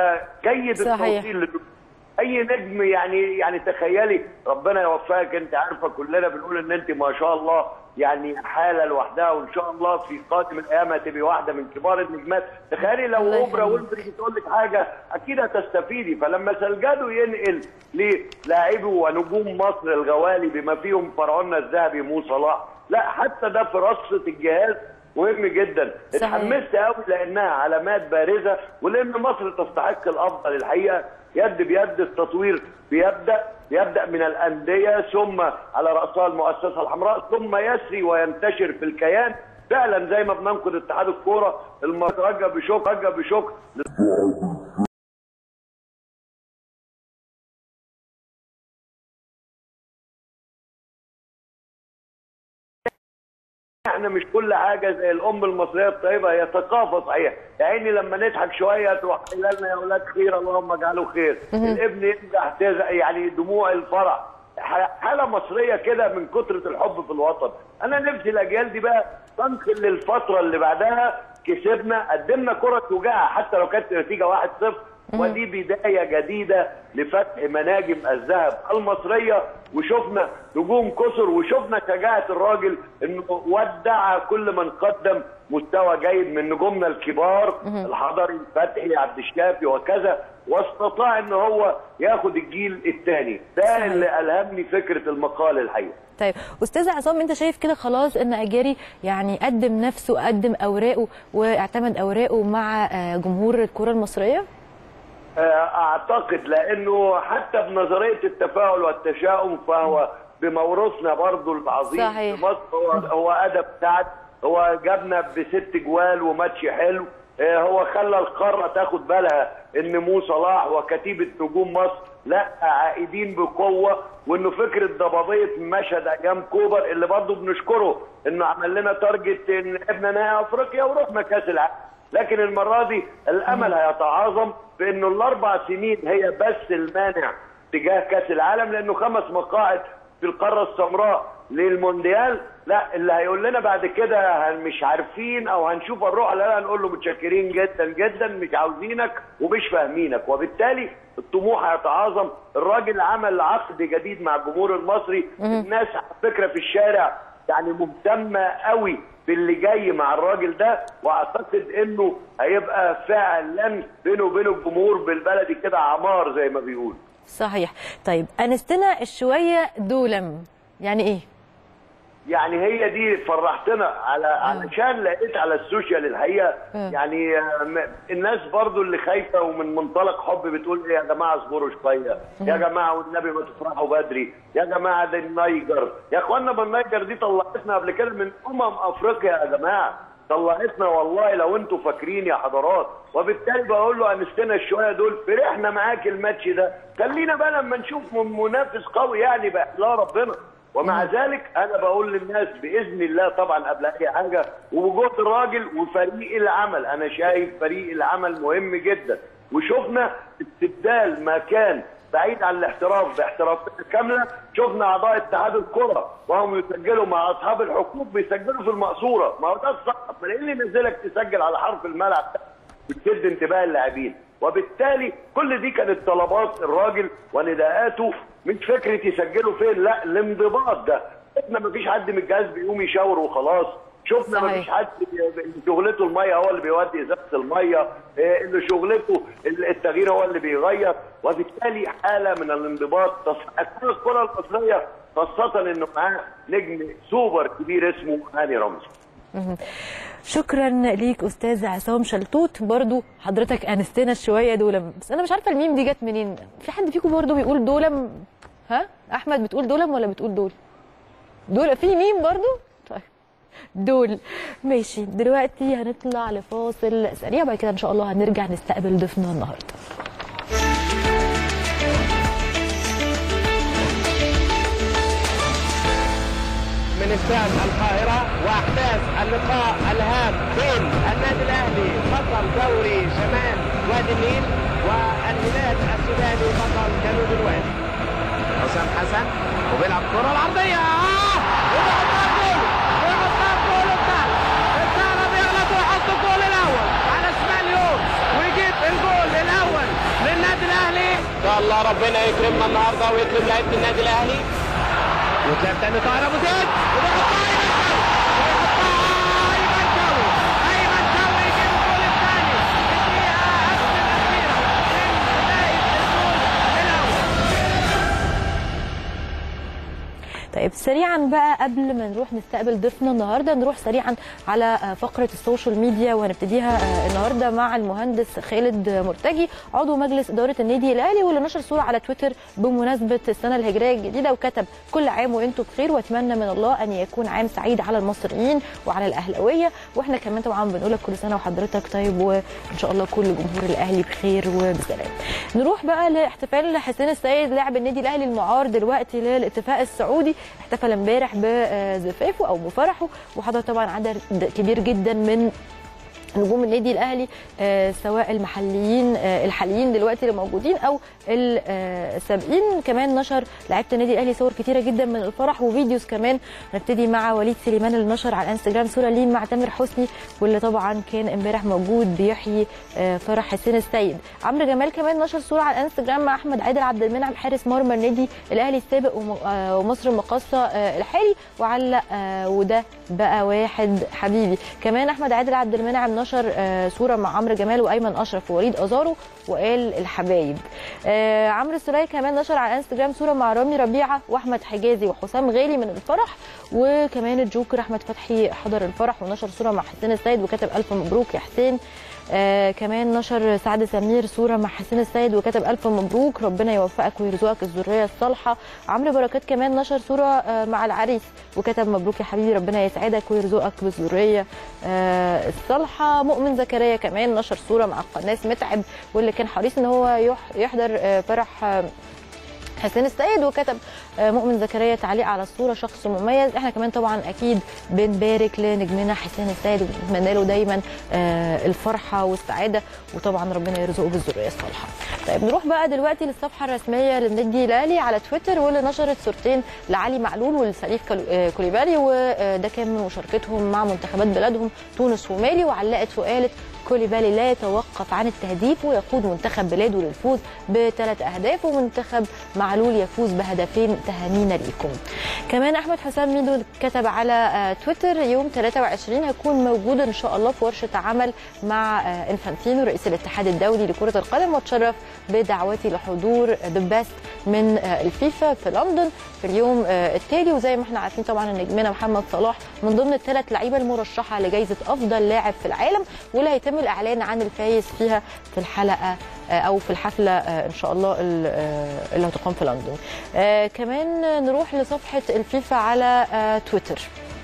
كجيد صحيح. التوصيل لل- اي نجم يعني يعني تخيلي ربنا يوفقك انت عارفه كلنا بنقول ان انت ما شاء الله يعني حاله لوحدها وان شاء الله في قادم الايام هتبقي واحده من كبار النجمات تخيلي لو الله اوبرا يخليك. وينفري تقول لك حاجه اكيد هتستفيدي فلما سلجادو ينقل للاعبي ونجوم مصر الغوالي بما فيهم فرعوننا الذهبي مو صلاح لا حتى ده في رصه الجهاز مهم جدا صحيح. اتحمست قوي لانها علامات بارزه ولان مصر تستحق الافضل الحقيقه يد بيد التطوير بيبدا بيبدا من الانديه ثم على راسها المؤسسه الحمراء ثم يسري وينتشر في الكيان فعلا زي ما بننقد اتحاد الكوره المرجع بشكر رجع بشكر احنا مش كل حاجه زي الام المصريه الطيبه هي ثقافه صحيح يا عيني لما نضحك شويه تروح قايله لنا يا اولاد خير اللهم اجعله خير الابن ينجح تزق يعني دموع الفرح ح- حاله مصريه كده من كثره الحب في الوطن انا نفسي الاجيال دي بقى تنقل للفتره اللي بعدها كسبنا قدمنا كره شجاعه حتى لو كانت النتيجه 1-0 ودي بدايه جديده لفتح مناجم الذهب المصريه وشفنا نجوم كسر وشفنا شجاعه الراجل انه ودع كل من قدم مستوى جيد من نجومنا الكبار الحضري فتحي عبد الشافي وكذا واستطاع ان هو ياخد الجيل الثاني ده صحيح. اللي الهمني فكره المقال الحقيقه طيب استاذ عصام انت شايف كده خلاص ان اجاري يعني قدم نفسه قدم اوراقه واعتمد اوراقه مع آه، جمهور الكره المصريه اعتقد لانه حتى بنظريه التفاؤل والتشاؤم فهو بموروثنا برضو العظيم صحيح. في مصر هو هو ادب سعد هو جابنا بست جوال وماتش حلو آه، هو خلى القاره تاخد بالها ان مو صلاح وكتيبه نجوم مصر لا عائدين بقوه وانه فكره ضبابيه مشهد ايام كوبر اللي برضه بنشكره انه عمل لنا تارجت ان لعبنا نهائي افريقيا ورحنا كاس العالم لكن المره دي الامل هيتعاظم في انه الاربع سنين هي بس المانع تجاه كاس العالم لانه خمس مقاعد في القاره السمراء للمونديال لا اللي هيقول لنا بعد كده هن- مش عارفين او هنشوف الروح لا لا هنقول له متشكرين جدا جدا مش عاوزينك ومش فاهمينك وبالتالي الطموح هيتعاظم الراجل عمل عقد جديد مع الجمهور المصري الناس على فكره في الشارع يعني مهتمه قوي باللي جاي مع الراجل ده واعتقد انه هيبقى فعلا بينه وبين الجمهور بالبلدي كده عمار زي ما بيقول صحيح طيب انستنا شويه دولم يعني ايه يعني هي دي فرحتنا على علشان لقيت على السوشيال الحقيقه آه. يعني آه، م- الناس برضو اللي خايفه ومن منطلق حب بتقول ايه يا جماعه اصبروا شويه يا جماعه والنبي ما تفرحوا بدري يا جماعه ده النيجر يا اخوانا ما النيجر دي طلعتنا قبل كده من امم افريقيا يا جماعه طلعتنا والله لو انتوا فاكرين يا حضرات وبالتالي بقول له انستنا الشويه دول فرحنا معاك الماتش ده خلينا بقى لما نشوف من- منافس قوي يعني بقى لا ربنا ومع ذلك انا بقول للناس باذن الله طبعا قبل اي حاجه ووجود الراجل وفريق العمل انا شايف فريق العمل مهم جدا وشفنا استبدال ما كان بعيد عن الاحتراف باحترافيه كامله شفنا اعضاء اتحاد الكره وهم يسجلوا مع اصحاب الحقوق بيسجلوا في المقصوره ما هو ده الصح ما ايه اللي نزلك تسجل على حرف الملعب بتشد انتباه اللاعبين وبالتالي كل دي كانت طلبات الراجل ونداءاته مش فكره يسجلوا فين لا الانضباط ده شفنا مفيش حد من الجهاز بيقوم يشاور وخلاص شفنا صحيح. مفيش حد اللي شغلته الميه هو اللي بيودي ازازه الميه إيه اللي شغلته التغيير هو اللي بيغير وبالتالي حاله من الانضباط تص- أساس الكره المصريه خاصه انه معاه نجم سوبر كبير اسمه هاني رمزي مهم. شكرا ليك استاذ عصام شلتوت برضو حضرتك انستنا شويه دولم بس انا مش عارفه الميم دي جت منين في حد فيكم برضو بيقول دولم ها احمد بتقول دولم ولا بتقول دول دول في ميم برضو طيب دول ماشي دلوقتي هنطلع لفاصل سريع بعد كده ان شاء الله هنرجع نستقبل ضيفنا النهارده من استاد القاهرة وأحداث اللقاء الهام بين النادي الأهلي بطل دوري شمال وادي النيل والهلال السوداني بطل جنوب الوادي حسام حسن وبيلعب كرة العرضية آه! وبيحطها جول ويحطها جول وبتاع السارة بيغلط ويحط الجول الأول على شمال يوم ويجيب الجول الأول للنادي الأهلي إن شاء الله ربنا يكرمنا النهارده ويكرم لعيبة النادي الأهلي وتلعب تاني طاهر ابو زيد وبيحطها ايمن شوقي ايمن شوقي يجيب الجول الثاني في الدقيقه قبل الاخيره من بدايه الجول الاول طيب سريعا بقى قبل ما نروح نستقبل ضيفنا النهارده نروح سريعا على آه، فقره السوشيال ميديا وهنبتديها آه، النهارده مع المهندس خالد مرتجي عضو مجلس اداره النادي الاهلي واللي نشر صوره على تويتر بمناسبه السنه الهجريه الجديده وكتب كل عام وانتم بخير واتمنى من الله ان يكون عام سعيد على المصريين وعلى الاهلاويه واحنا كمان طبعا بنقول لك كل سنه وحضرتك طيب وان شاء الله كل جمهور الاهلي بخير وبسلام نروح بقى لاحتفال حسين السيد لاعب النادي الاهلي المعار دلوقتي للاتفاق السعودي احتفل امبارح بزفافه او بفرحه وحضر طبعا عدد كبير جدا من نجوم النادي الاهلي آه، سواء المحليين آه، الحاليين دلوقتي اللي موجودين او ال- آه، السابقين كمان نشر لعيبه النادي الاهلي صور كتيره جدا من الفرح وفيديوز كمان نبتدي مع وليد سليمان اللي نشر على الانستجرام صوره ليه مع تامر حسني واللي طبعا كان امبارح موجود بيحيي آه، فرح حسين السيد عمرو جمال كمان نشر صوره على الانستجرام مع احمد عادل عبد المنعم حارس مرمى النادي الاهلي السابق وم- آه، ومصر المقاصه آه، الحالي وعلق آه، وده بقى واحد حبيبي كمان احمد عادل عبد المنعم نشر آه، صوره مع عمرو جمال وايمن اشرف ووليد ازارو وقال الحبايب آه، عمرو السوليه كمان نشر على الانستجرام صوره مع رامي ربيعه واحمد حجازي وحسام غالي من الفرح وكمان الجوكر احمد فتحي حضر الفرح ونشر صوره مع حسين السيد وكتب الف مبروك يا حسين آه كمان نشر سعد سمير صوره مع حسين السيد وكتب الف مبروك ربنا يوفقك ويرزقك الذريه الصالحه عمرو بركات كمان نشر صوره آه مع العريس وكتب مبروك يا حبيبي ربنا يسعدك ويرزقك بالذريه آه الصالحه مؤمن زكريا كمان نشر صوره مع القناص متعب واللي كان حريص ان هو يح- يحضر آه فرح آه حسين السيد وكتب آه، مؤمن زكريا تعليق على الصوره شخص مميز احنا كمان طبعا اكيد بنبارك لنجمنا حسين السيد وبنتمنى له دايما آه، الفرحه والسعاده وطبعا ربنا يرزقه بالذريه الصالحه. طيب نروح بقى دلوقتي للصفحه الرسميه للنادي الاهلي على تويتر واللي نشرت صورتين لعلي معلول ولسليف كلو- آه، كوليبالي وده كان من مشاركتهم مع منتخبات بلادهم تونس ومالي وعلقت وقالت كوليبالي لا يتوقف عن التهديف ويقود منتخب بلاده للفوز بثلاث اهداف ومنتخب معلول يفوز بهدفين تهانينا ليكم. كمان احمد حسام ميدو كتب على آه، تويتر يوم 23 هيكون موجود ان شاء الله في ورشه عمل مع آه، انفانتينو رئيس الاتحاد الدولي لكره القدم واتشرف بدعوتي لحضور ذا بيست من آه، الفيفا في لندن في اليوم آه، التالي وزي ما احنا عارفين طبعا ان نجمنا محمد صلاح من ضمن الثلاث لعيبه المرشحه لجائزه افضل لاعب في العالم واللي هيتم الاعلان عن الفايز فيها في الحلقه آه، او في الحفله آه، ان شاء الله ال- آه، اللي هتقام في لندن آه، كمان نروح لصفحه الفيفا على آه، تويتر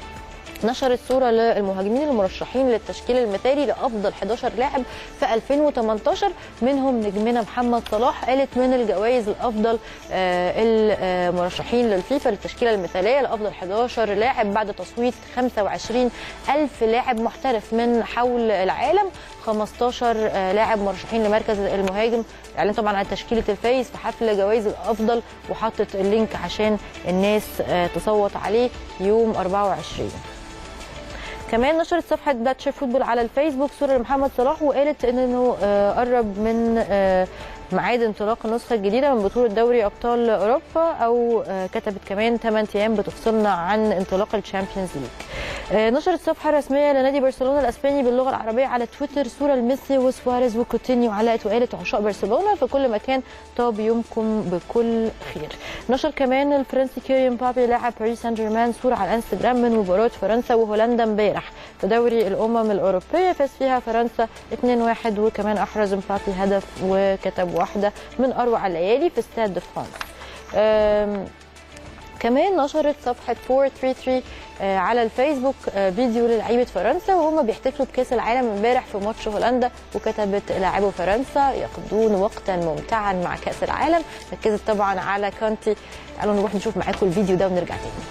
نشرت صوره للمهاجمين المرشحين للتشكيل المثالي لافضل 11 لاعب في 2018 منهم نجمنا محمد صلاح قالت من الجوائز الافضل آه، المرشحين للفيفا للتشكيله المثاليه لافضل 11 لاعب بعد تصويت 25 الف لاعب محترف من حول العالم 15 آه، لاعب مرشحين لمركز المهاجم اعلان طبعا عن تشكيله الفايز في حفل جوائز الافضل وحطت اللينك عشان الناس آه، تصوت عليه يوم 24 كمان نشرت صفحه باتش فوتبول على الفيسبوك صوره لمحمد صلاح وقالت انه آه، قرب من آه، ميعاد انطلاق النسخه الجديده من بطوله دوري ابطال اوروبا او آه، كتبت كمان 8 ايام بتفصلنا عن انطلاق الشامبيونز ليج آه، نشرت الصفحه الرسميه لنادي برشلونه الاسباني باللغه العربيه على تويتر صوره لميسي وسواريز وكوتينيو علقت وقالت عشاق برشلونه في كل مكان طاب يومكم بكل خير نشر كمان الفرنسي كيليان مبابي لاعب باريس سان جيرمان صوره على الانستجرام من مباراه فرنسا وهولندا امبارح في دوري الامم الاوروبيه فاز فيها فرنسا 2-1 وكمان احرز مبابي هدف وكتب واحده من اروع الليالي في استاد دي فرانس أم، كمان نشرت صفحة 433 آه، على الفيسبوك آه، فيديو للعيبة فرنسا وهم بيحتفلوا بكأس العالم امبارح في ماتش هولندا وكتبت لاعبو فرنسا يقضون وقتا ممتعا مع كأس العالم ركزت طبعا على كانتي تعالوا نروح نشوف معاكم الفيديو ده ونرجع تاني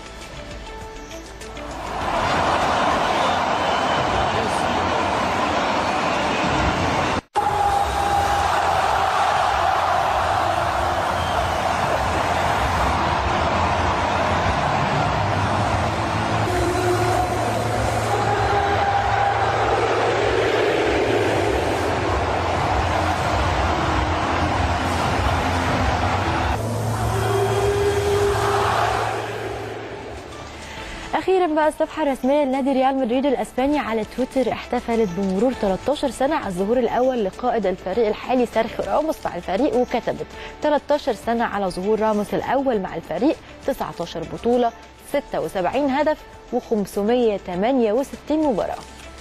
اخيرا بقى الصفحه الرسميه لنادي ريال مدريد الاسباني على تويتر احتفلت بمرور 13 سنه على الظهور الاول لقائد الفريق الحالي سيرخيو راموس مع الفريق وكتبت 13 سنه على ظهور راموس الاول مع الفريق 19 بطوله 76 هدف و568 مباراه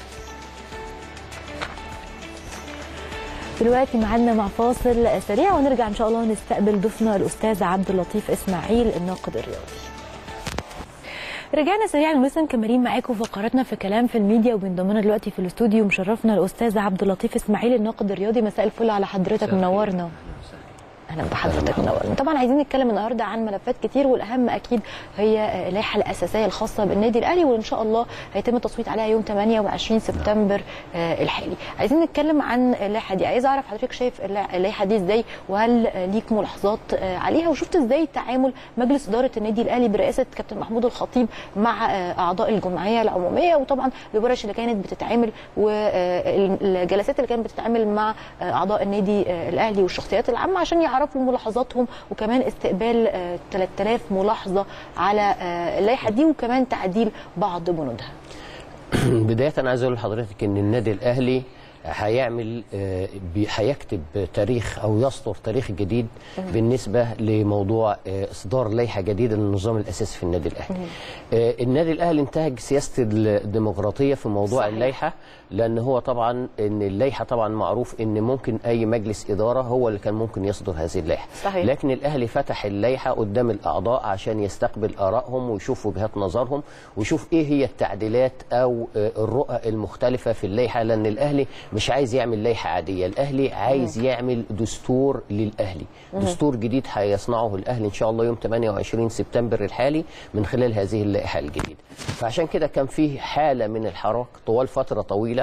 دلوقتي معانا مع فاصل سريع ونرجع ان شاء الله نستقبل ضيفنا الاستاذ عبد اللطيف اسماعيل الناقد الرياضي رجعنا سريعا ولسه مكملين معاكم فقراتنا في كلام في الميديا وبينضم لنا دلوقتي في الاستوديو مشرفنا الاستاذ عبد اللطيف اسماعيل الناقد الرياضي مساء الفل على حضرتك منورنا اهلا بحضرتك منورنا طبعا عايزين نتكلم النهارده عن ملفات كتير والاهم اكيد هي اللائحه الاساسيه الخاصه بالنادي الاهلي واللي ان شاء الله هيتم التصويت عليها يوم 28 سبتمبر آه، الحالي عايزين نتكلم عن اللائحه دي عايز اعرف حضرتك شايف اللائحة- اللائحه دي ازاي وهل آه، ليك ملاحظات آه، عليها وشفت ازاي تعامل مجلس اداره النادي الاهلي برئاسه كابتن محمود الخطيب مع آه، اعضاء الجمعيه العموميه وطبعا الورش اللي كانت بتتعمل والجلسات اللي كانت بتتعمل مع آه، اعضاء النادي آه، الاهلي والشخصيات العامه عشان يعرفوا ملاحظاتهم وكمان استقبال آه، 3000 ملاحظه على آه، اللائحه دي وكمان تعديل بعض بنودها بداية أنا عايز أقول لحضرتك إن النادي الأهلي هيعمل آه، بي- هيكتب تاريخ أو يسطر تاريخ جديد بالنسبة لموضوع آه، إصدار لائحة جديدة للنظام الأساسي في النادي الأهلي. آه، النادي الأهلي انتهج سياسة الديمقراطية في موضوع صحيح. اللائحة لان هو طبعا ان اللائحه طبعا معروف ان ممكن اي مجلس اداره هو اللي كان ممكن يصدر هذه اللائحه صحيح. لكن الاهلي فتح اللائحه قدام الاعضاء عشان يستقبل ارائهم ويشوف وجهات نظرهم ويشوف ايه هي التعديلات او آه، الرؤى المختلفه في اللائحه لان الاهلي مش عايز يعمل لائحه عاديه الاهلي عايز يعمل دستور للاهلي مم. دستور جديد هيصنعه الاهلي ان شاء الله يوم 28 سبتمبر الحالي من خلال هذه اللائحه الجديده فعشان كده كان في حاله من الحراك طوال فتره طويله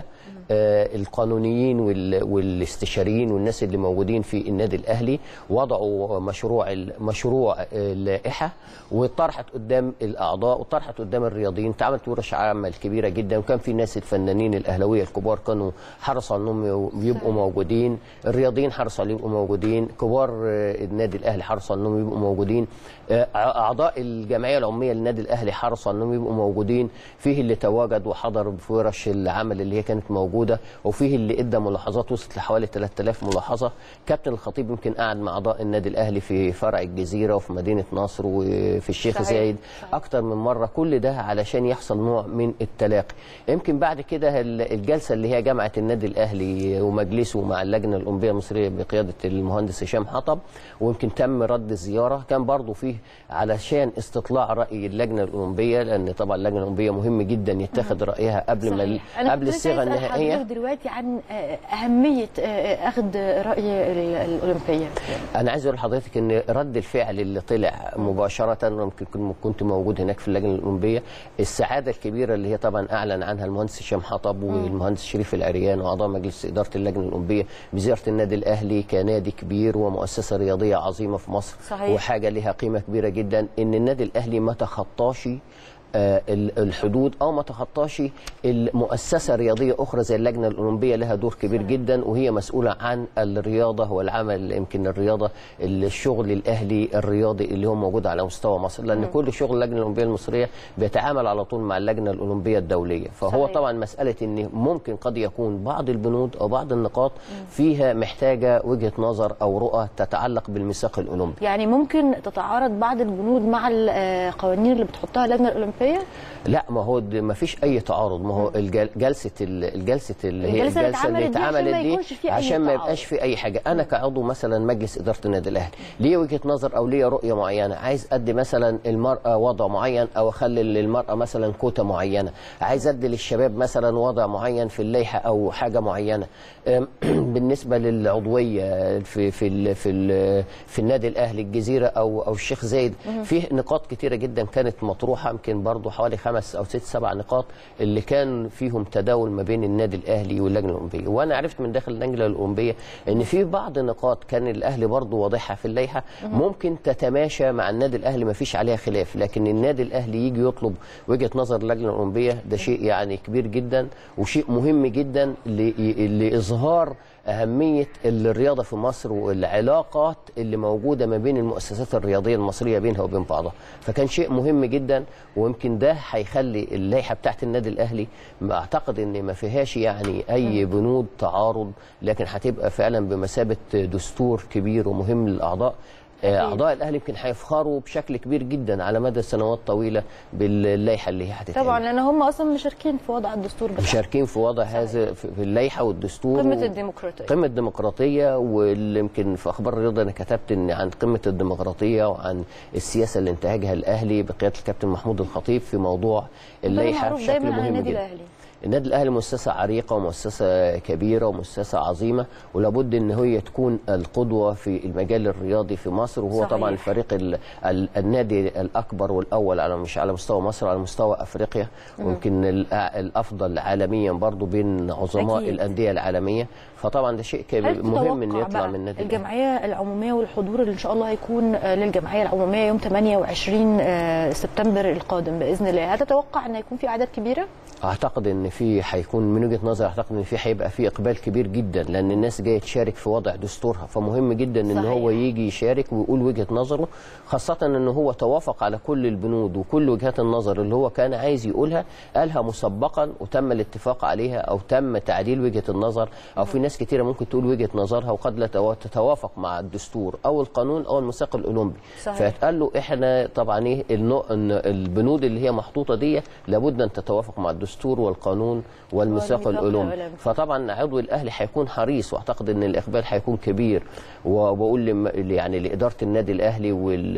آه القانونيين وال- والاستشاريين والناس اللي موجودين في النادي الاهلي وضعوا مشروع ال- مشروع آه، اللائحه وطرحت قدام الاعضاء وطرحت قدام الرياضيين اتعملت ورش عمل كبيره جدا وكان في ناس الفنانين الاهلاويه الكبار كانوا حرصوا انهم يبقوا موجودين الرياضيين حرصوا على يبقوا موجودين كبار آه، النادي الاهلي حرصوا انهم يبقوا موجودين آه، اعضاء الجمعيه العموميه للنادي الاهلي حرصوا انهم يبقوا موجودين فيه اللي تواجد وحضر في ورش العمل اللي هي كانت موجوده وفيه اللي ادى ملاحظات وصلت لحوالي 3000 ملاحظه كابتن الخطيب يمكن قعد مع اعضاء النادي الاهلي في فرع الجزيره وفي مدينه نصر وفي الشيخ صحيح. زايد اكتر من مره كل ده علشان يحصل نوع من التلاقي يمكن بعد كده ال- الجلسه اللي هي جامعه النادي الاهلي ومجلسه مع اللجنه الاولمبيه المصريه بقياده المهندس هشام حطب ويمكن تم رد الزياره كان برضو فيه علشان استطلاع راي اللجنه الاولمبيه لان طبعا اللجنه الاولمبيه مهم جدا يتخذ رايها قبل ما ال- أنا قبل كنت لسه الصيغه أسأل النهائيه حضرتك دلوقتي عن آه، أهمية آه، أخذ رأي ال- الأولمبية انا عايز اقول لحضرتك ان رد الفعل اللي طلع مباشره أنا يمكن كن- كنت موجود هناك في اللجنه الاولمبيه السعاده الكبيره اللي هي طبعا اعلن عنها المهندس هشام حطب والمهندس شريف العريان واعضاء مجلس اداره اللجنه الاولمبيه بزياره النادي الاهلي كنادي كبير ومؤسسه رياضيه عظيمه في مصر صحيح. وحاجه لها قيمه كبيره جدا ان النادي الاهلي ما تخطاش آه، ال- الحدود او ما تخطاش المؤسسه رياضيه اخرى زي اللجنه الاولمبيه لها دور كبير جدا وهي مسؤوله عن الرياضه والعمل يمكن الرياضه الشغل الاهلي الرياضي اللي هو موجود على مستوى مصر لان مم. كل شغل اللجنه الاولمبيه المصريه بيتعامل على طول مع اللجنه الاولمبيه الدوليه فهو صحيح. طبعا مساله ان ممكن قد يكون بعض البنود او بعض النقاط فيها محتاجه وجهه نظر او رؤى تتعلق بالميثاق الاولمبي يعني ممكن تتعارض بعض البنود مع القوانين اللي بتحطها اللجنة الأولمبية لا ما هو ما فيش اي تعارض ما هو الجل- جلسه ال- الجلسه اللي هي الجلسة اللي الجلسه اللي اتعملت دي عشان ما اتعملت دي يكونش في أي عشان ما تعارض. يبقاش في اي حاجه انا كعضو مثلا مجلس اداره النادي الاهلي ليه وجهه نظر او ليه رؤيه معينه عايز ادي مثلا المراه وضع معين او اخلي للمراه مثلا كوتا معينه عايز ادي للشباب مثلا وضع معين في اللائحه او حاجه معينه أم، بالنسبه للعضويه في في ال في ال في النادي الاهلي الجزيره او او الشيخ زايد مهم. فيه نقاط كتيره جدا كانت مطروحه يمكن برضو حوالي خمس او ست سبع نقاط اللي كان فيهم تداول ما بين النادي الاهلي واللجنه الاولمبيه وانا عرفت من داخل اللجنه الاولمبيه ان في بعض نقاط كان الاهلي برضو واضحها في اللائحه مهم. ممكن تتماشى مع النادي الاهلي ما فيش عليها خلاف لكن النادي الاهلي يجي يطلب وجهه نظر اللجنه الاولمبيه ده شيء يعني كبير جدا وشيء مهم جدا ل- لاظهار أهمية الرياضة في مصر والعلاقات اللي موجودة ما بين المؤسسات الرياضية المصرية بينها وبين بعضها فكان شيء مهم جدا ويمكن ده هيخلي اللائحة بتاعت النادي الأهلي ما أعتقد إن ما فيهاش يعني أي بنود تعارض لكن هتبقى فعلا بمثابة دستور كبير ومهم للأعضاء آه، أعضاء الأهلي يمكن هيفخروا بشكل كبير جدا على مدى سنوات طويلة باللائحة اللي هي هتتعمل طبعا لأن هم أصلا مشاركين في وضع الدستور بتاعهم مشاركين في وضع هذا في في اللائحة والدستور قمة و- الديمقراطية قمة الديمقراطية واللي يمكن في أخبار الرياضة أنا كتبت إن عن قمة الديمقراطية وعن السياسة اللي انتهجها الأهلي بقيادة الكابتن محمود الخطيب في موضوع اللائحة معروف بشكل دايما عن مهم النادي جدا الأهلي النادي الاهلي مؤسسه عريقه ومؤسسه كبيره ومؤسسه عظيمه ولابد ان هي تكون القدوه في المجال الرياضي في مصر وهو صحيح. طبعا الفريق ال ال النادي الاكبر والاول على مش على مستوى مصر على مستوى افريقيا مم. ويمكن ال- الافضل عالميا برضو بين عظماء أكيد. الانديه العالميه فطبعا ده شيء هل كبير مهم ان تتوقع يطلع بقى من النادي الأهلي. الجمعيه العموميه والحضور اللي ان شاء الله هيكون آه، للجمعيه العموميه يوم 28 آه، سبتمبر القادم باذن الله هل تتوقع ان يكون في اعداد كبيره اعتقد ان في هيكون من وجهه نظري اعتقد ان في هيبقى في اقبال كبير جدا لان الناس جايه تشارك في وضع دستورها فمهم جدا ان صحيح. هو يجي يشارك ويقول وجهه نظره خاصه ان هو توافق على كل البنود وكل وجهات النظر اللي هو كان عايز يقولها قالها مسبقا وتم الاتفاق عليها او تم تعديل وجهه النظر او في ناس كتيره ممكن تقول وجهه نظرها وقد لا تو- تتوافق مع الدستور او القانون او الميثاق الاولمبي صحيح. فيتقال له احنا طبعا ايه النوع- إن البنود اللي هي محطوطه دي لابد ان تتوافق مع الدستور والقانون القانون والميثاق والميثاق الألوم الألوم. فطبعا عضو الاهلي هيكون حريص واعتقد ان الاقبال هيكون كبير وبقول لم- يعني لاداره النادي الاهلي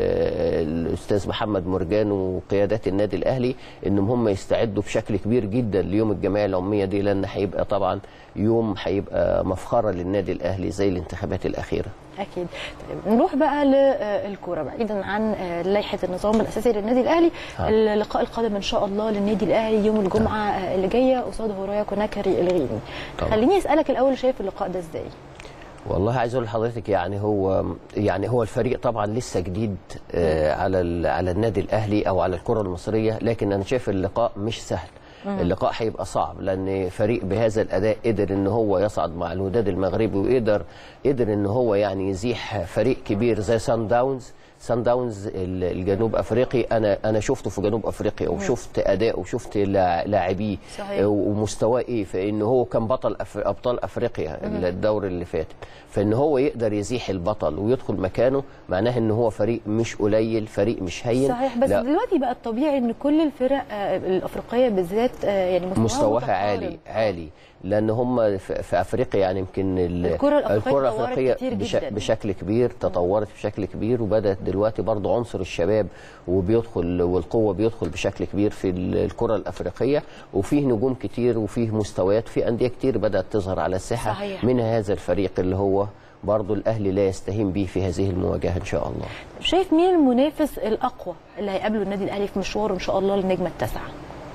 والاستاذ محمد مرجان وقيادات النادي الاهلي انهم هم يستعدوا بشكل كبير جدا ليوم الجمعيه العموميه دي لان هيبقى طبعا يوم هيبقى مفخره للنادي الاهلي زي الانتخابات الاخيره اكيد طيب نروح بقى للكوره بعيدا عن آه، لائحه النظام الاساسي للنادي الاهلي آه. اللقاء القادم ان شاء الله للنادي الاهلي يوم الجمعه آه، اللي جايه قصاد هورايا كوناكري الغيني طبعا. خليني اسالك الاول شايف اللقاء ده ازاي والله عايز اقول لحضرتك يعني هو يعني هو الفريق طبعا لسه جديد آه على ال- على النادي الاهلي او على الكره المصريه لكن انا شايف اللقاء مش سهل مم. اللقاء هيبقى صعب لان فريق بهذا الاداء قدر ان هو يصعد مع الوداد المغربي وقدر قدر ان هو يعني يزيح فريق كبير زي سان داونز سان داونز ال- الجنوب افريقي انا انا شفته في جنوب افريقيا مم. وشفت اداء وشفت لا- لاعبيه صحيح. ومستواه ايه فان هو كان بطل أف... ابطال افريقيا مم. الدور اللي فات فان هو يقدر يزيح البطل ويدخل مكانه معناه ان هو فريق مش قليل فريق مش هين صحيح بس لا. دلوقتي بقى الطبيعي ان كل الفرق آه، الافريقيه بالذات آه، يعني مستواها مستواها متقارب. عالي عالي لان هم في في افريقيا يعني يمكن ال- الكرة الأفريقية الكرة اتطورت الافريقيه كتير بش جداً. بشكل كبير تطورت بشكل كبير وبدات دلوقتي برضو عنصر الشباب وبيدخل والقوه بيدخل بشكل كبير في ال- الكره الافريقيه وفيه نجوم كتير وفيه مستويات في انديه كتير بدات تظهر على الساحه صحيح. منها هذا الفريق اللي هو برضو الاهلي لا يستهين به في هذه المواجهه ان شاء الله شايف مين المنافس الاقوى اللي هيقابله النادي الاهلي في مشواره ان شاء الله للنجمه التاسعه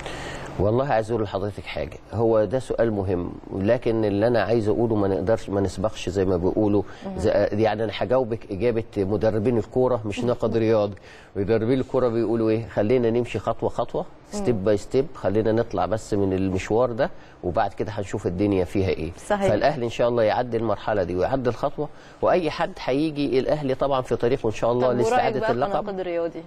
والله عايز اقول لحضرتك حاجه هو ده سؤال مهم لكن اللي انا عايز اقوله ما نقدرش ما نسبقش زي ما بيقولوا زي يعني انا هجاوبك اجابه مدربين الكوره مش ناقد رياضي مدربين الكوره بيقولوا ايه خلينا نمشي خطوه خطوه ستيب باي ستيب خلينا نطلع بس من المشوار ده وبعد كده هنشوف الدنيا فيها ايه صحيح. فالاهلي ان شاء الله يعدي المرحله دي ويعدي الخطوه واي حد هيجي الاهلي طبعا في طريقه ان شاء الله طب ورأيك لاستعاده بقى اللقب كناقد رياضي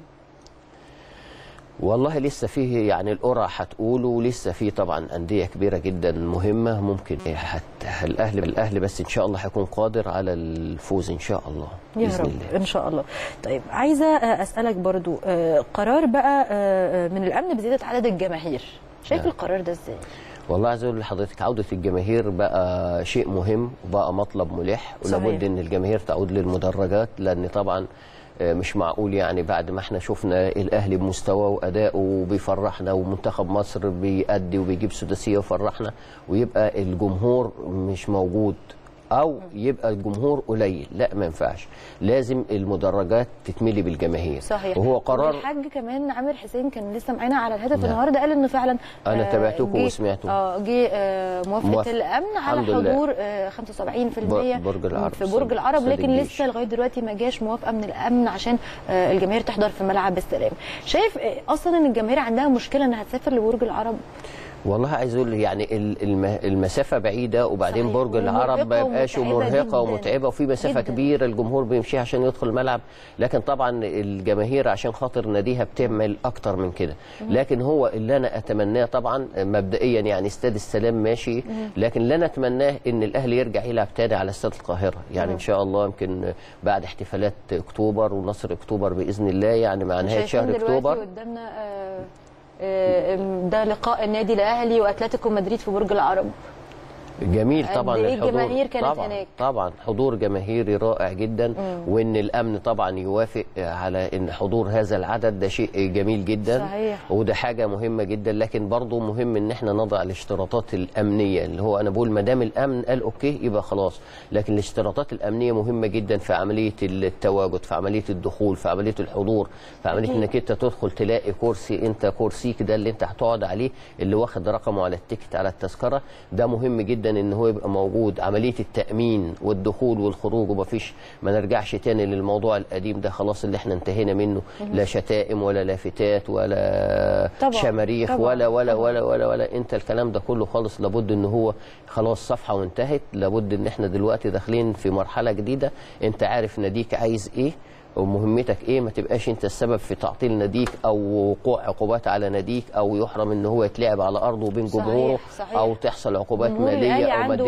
والله لسه فيه يعني القرعه هتقوله ولسه فيه طبعا انديه كبيره جدا مهمه ممكن حتى الاهلي الاهلي بس ان شاء الله هيكون قادر على الفوز ان شاء الله يا باذن رب الله ان شاء الله طيب عايزه آه، اسالك برضو آه، قرار بقى آه، آه، من الامن بزياده عدد الجماهير شايف نعم. القرار ده ازاي والله عايز اقول لحضرتك عوده الجماهير بقى شيء مهم وبقى مطلب ملح صحيح. ولابد ان الجماهير تعود للمدرجات لان طبعا آه، مش معقول يعني بعد ما احنا شفنا الاهلي بمستواه وادائه وبيفرحنا ومنتخب مصر بيأدي وبيجيب سداسيه وفرحنا ويبقى الجمهور مش موجود او يبقى الجمهور قليل لا ما ينفعش لازم المدرجات تتملي بالجماهير صحيح وهو قرار والحاج كمان عامر حسين كان لسه معانا على الهاتف نعم. النهارده قال انه فعلا أنا آه، تابعتكم جه- وسمعتوا. اه جه آه، موافقه موافق. الامن على الحمد لله. حضور آه، 75% برج العرب في برج العرب استاد لكن الجيش. لسه لغايه دلوقتي ما جاش موافقه من الامن عشان آه، الجماهير تحضر في ملعب السلام شايف آه، اصلا ان الجماهير عندها مشكله انها تسافر لبرج العرب والله عايز اقول يعني ال- الم- المسافه بعيده وبعدين صحيح. برج العرب ما ومرهقة يبقاش ومتعبة مرهقه جداً. ومتعبه وفي مسافه جداً. كبيره الجمهور بيمشيها عشان يدخل الملعب لكن طبعا الجماهير عشان خاطر ناديها بتعمل اكتر من كده لكن هو اللي انا اتمناه طبعا مبدئيا يعني استاد السلام ماشي لكن اللي انا اتمناه ان الاهلي يرجع يلعب تاني على استاد القاهره يعني ان شاء الله يمكن بعد احتفالات اكتوبر ونصر اكتوبر باذن الله يعني مع نهايه شايفين شهر دلوقتي اكتوبر قدامنا آه، آه، ده لقاء النادي الاهلي واتلتيكو مدريد في برج العرب جميل قد طبعا إيه الحضور الجماهير كانت طبعا هناك؟ طبعا حضور جماهيري رائع جدا مم. وان الامن طبعا يوافق على ان حضور هذا العدد ده شيء جميل جدا صحيح. وده حاجه مهمه جدا لكن برضه مهم ان احنا نضع الاشتراطات الامنيه اللي هو انا بقول ما دام الامن قال اوكي يبقى خلاص لكن الاشتراطات الامنيه مهمه جدا في عمليه التواجد في عمليه الدخول في عمليه الحضور في عمليه أكيد. انك انت تدخل تلاقي كرسي انت كرسيك ده اللي انت هتقعد عليه اللي واخد رقمه على التيكت على التذكره ده مهم جدا ان هو يبقى موجود عمليه التامين والدخول والخروج ومفيش ما نرجعش تاني للموضوع القديم ده خلاص اللي احنا انتهينا منه لا شتائم ولا لافتات ولا طبعاً، شماريخ طبعاً، ولا ولا طبعاً. ولا ولا ولا انت الكلام ده كله خالص لابد ان هو خلاص صفحه وانتهت لابد ان احنا دلوقتي داخلين في مرحله جديده انت عارف ناديك عايز ايه ومهمتك ايه ما تبقاش انت السبب في تعطيل ناديك او وقوع عقوبات على ناديك او يحرم ان هو يتلعب على ارضه وبين صحيح، جمهوره صحيح. او تحصل عقوبات جمهور ماليه الأهلي او عنده ماديه وعي ده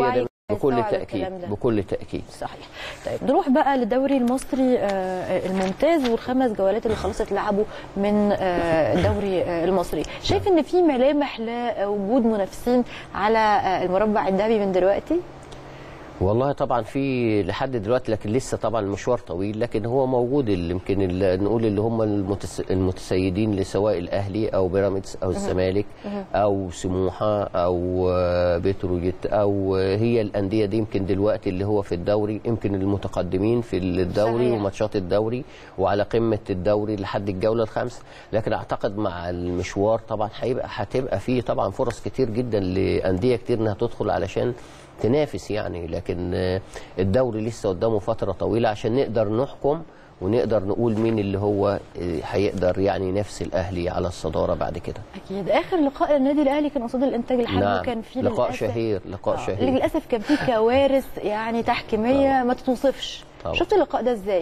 بكل يستوعب تاكيد الكلام ده. بكل تاكيد صحيح طيب نروح بقى للدوري المصري آه، الممتاز والخمس جولات اللي خلاص اتلعبوا من آه، الدوري آه، المصري شايف ان في ملامح لوجود منافسين على آه، المربع الذهبي من دلوقتي والله طبعا في لحد دلوقتي لكن لسه طبعا المشوار طويل لكن هو موجود اللي يمكن اللي نقول اللي هم المتس المتسيدين لسواء الاهلي او بيراميدز او الزمالك او سموحه او آه، بتروجيت او آه، هي الانديه دي يمكن دلوقتي اللي هو في الدوري يمكن المتقدمين في الدوري صحيح. وماتشات الدوري وعلى قمه الدوري لحد الجوله الخامسه لكن اعتقد مع المشوار طبعا هيبقى هتبقى فيه طبعا فرص كتير جدا لانديه كتير انها تدخل علشان تنافس يعني لكن آه، الدوري لسه قدامه فتره طويله عشان نقدر نحكم ونقدر نقول مين اللي هو آه، هيقدر يعني ينافس الاهلي على الصداره بعد كده اكيد اخر لقاء النادي الاهلي كان قصاد الانتاج الحربي نعم وكان فيه لقاء للأسف- شهير لقاء آه، شهير للاسف كان فيه كوارث يعني تحكيميه ما تتوصفش طبعا. شفت اللقاء ده ازاي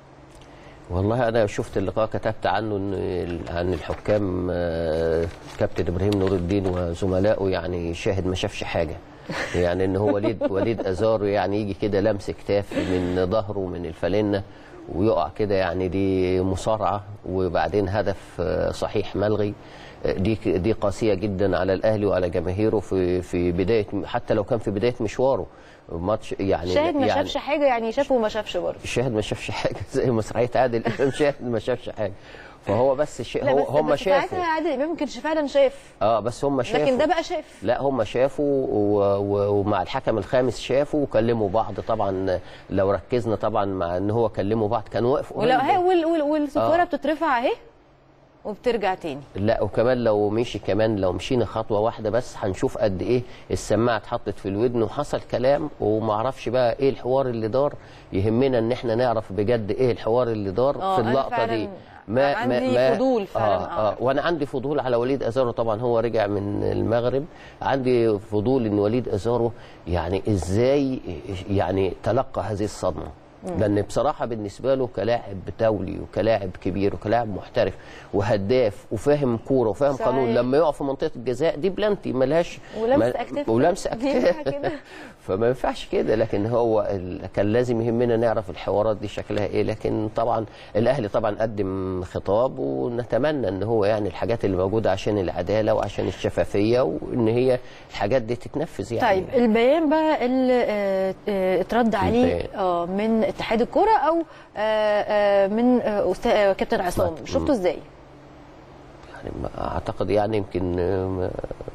والله انا شفت اللقاء كتبت عنه ان ال- عن الحكام آه، كابتن ابراهيم نور الدين وزملائه يعني شاهد ما شافش حاجه يعني ان هو وليد وليد ازارو يعني يجي كده لمس كتاف من ظهره من الفالنه ويقع كده يعني دي مصارعه وبعدين هدف آه، صحيح ملغي آه، دي دي قاسيه جدا على الاهلي وعلى جماهيره في في بدايه حتى لو كان في بدايه مشواره ماتش يعني شاهد ما يعني شافش حاجه يعني شافه وما شافش برضه الشاهد ما شافش حاجه زي مسرحيه عادل امام شاهد ما شافش حاجه فهو بس الشيء لا هو بس هم بس شافوا ساعتها عادل امام ما كانش فعلا شاف اه بس هم شافوا لكن ده بقى شاف لا هم شافوا و... و... ومع الحكم الخامس شافوا وكلموا بعض طبعا لو ركزنا طبعا مع ان هو كلموا بعض كانوا وقفوا ولو هي وال وال والصفاره آه. بتترفع اهي وبترجع تاني لا وكمان لو مشي كمان لو مشينا خطوه واحده بس هنشوف قد ايه السماعه اتحطت في الودن وحصل كلام وما اعرفش بقى ايه الحوار اللي دار يهمنا ان احنا نعرف بجد ايه الحوار اللي دار آه، في أنا اللقطه فعلاً دي عندي فضول فعلاً، آه, آه. آه وانا عندي فضول على وليد ازارو طبعا هو رجع من المغرب عندي فضول ان وليد ازارو يعني ازاي يعني تلقى هذه الصدمه مم. لان بصراحه بالنسبه له كلاعب دولي وكلاعب كبير وكلاعب محترف وهداف وفاهم كوره وفاهم صحيح. قانون لما يقف في منطقه الجزاء دي بلانتي ملهاش ولمس ما- أكتاف. ولمس ينفع اكتاف كده؟ فما ينفعش كده لكن هو ال... كان لازم يهمنا نعرف الحوارات دي شكلها ايه لكن طبعا الاهلي طبعا قدم خطاب ونتمنى ان هو يعني الحاجات اللي موجوده عشان العداله وعشان الشفافيه وان هي الحاجات دي تتنفذ يعني طيب البيان بقى اللي آه، آه، اترد عليه البيان. اه من اتحاد الكوره او آه، آه، من آه، أستاذ آه، كابتن عصام مم. شفته ازاي؟ يعني ما- اعتقد يعني يمكن آم،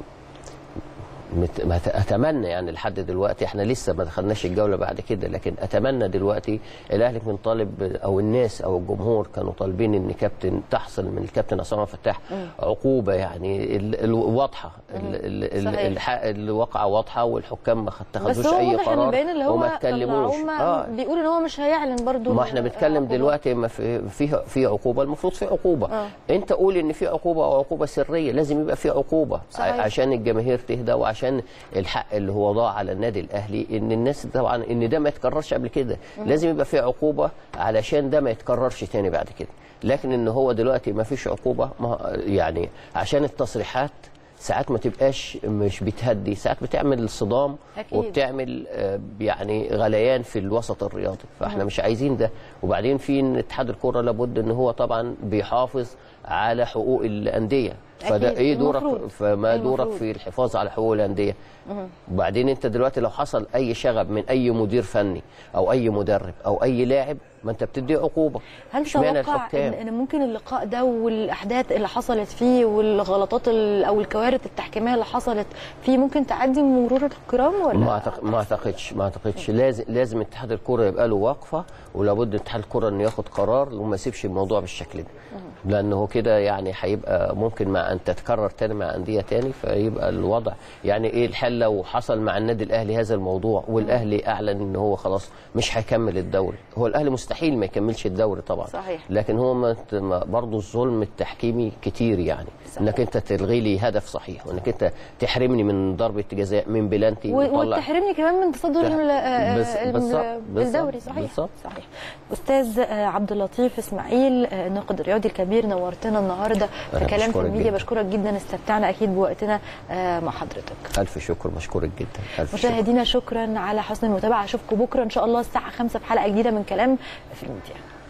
مت- ما ت- اتمنى يعني لحد دلوقتي احنا لسه ما دخلناش الجوله بعد كده لكن اتمنى دلوقتي الاهلي كان طالب او الناس او الجمهور كانوا طالبين ان كابتن تحصل من الكابتن عصام عبد الفتاح مم. عقوبه يعني ال- ال- واضحه ال- ال- ال- صحيح. الح- الواقعه واضحه والحكام ما بس اتخذوش هو اي واضح ان قرار البيان اللي هو وما اتكلموش طلعوه آه. ما- بيقول ان هو مش هيعلن برضو ما احنا بنتكلم دلوقتي ما في في في عقوبه المفروض في عقوبه آه. انت قول ان في عقوبه او عقوبه سريه لازم يبقى في عقوبه صحيح. ع- عشان الجماهير تهدى وعشان الحق اللي هو ضاع على النادي الاهلي ان الناس طبعا ان ده ما يتكررش قبل كده مم. لازم يبقى في عقوبه علشان ده ما يتكررش تاني بعد كده لكن ان هو دلوقتي ما فيش عقوبه ما يعني عشان التصريحات ساعات ما تبقاش مش بتهدي ساعات بتعمل صدام أكيد. وبتعمل آه، يعني غليان في الوسط الرياضي فاحنا مم. مش عايزين ده وبعدين في إن اتحاد الكره لابد ان هو طبعا بيحافظ على حقوق الانديه فده أكيد. ايه دورك المفروض. فما دورك المفروض. في الحفاظ على حقوق الانديه مم. وبعدين انت دلوقتي لو حصل اي شغب من اي مدير فني او اي مدرب او اي لاعب ما انت بتدي عقوبه هل اشمعنى تتوقع الحكام؟ ان إن ممكن اللقاء ده والاحداث اللي حصلت فيه والغلطات ال- او الكوارث التحكيميه اللي حصلت فيه ممكن تعدي مرور الكرام ولا ما أعتقد ما اعتقدش ما اعتقدش لازم لازم اتحاد الكره يبقى له وقفه ولابد اتحاد الكره انه ياخد قرار وما يسيبش الموضوع بالشكل ده لانه كده يعني هيبقى ممكن مع ان تتكرر تاني مع انديه تاني فيبقى الوضع يعني ايه الحل لو حصل مع النادي الاهلي هذا الموضوع والاهلي اعلن ان هو خلاص مش هيكمل الدوري هو الاهلي مستعد مستحيل ما يكملش الدوري طبعا صحيح. لكن هو ما ما- برضه الظلم التحكيمي كتير يعني صحيح. انك انت تلغي لي هدف صحيح وانك انت تحرمني من ضربه جزاء من بلانتي و- وطلع- وتحرمني كمان من تصدر ده- ال- آه، بس- الم- بالظبط، بالظبط، الدوري صحيح بالظبط. صحيح استاذ آه، عبد اللطيف اسماعيل آه، الناقد الرياضي الكبير نورتنا النهارده في أنا كلام في بشكرك الميديا جداً. بشكرك جدا استمتعنا اكيد بوقتنا آه، مع حضرتك الف شكر مشكورك جدا الف شكر مشاهدينا شكرا على حسن المتابعه اشوفكم بكره ان شاء الله الساعه 5 في حلقه جديده من كلام في الميديا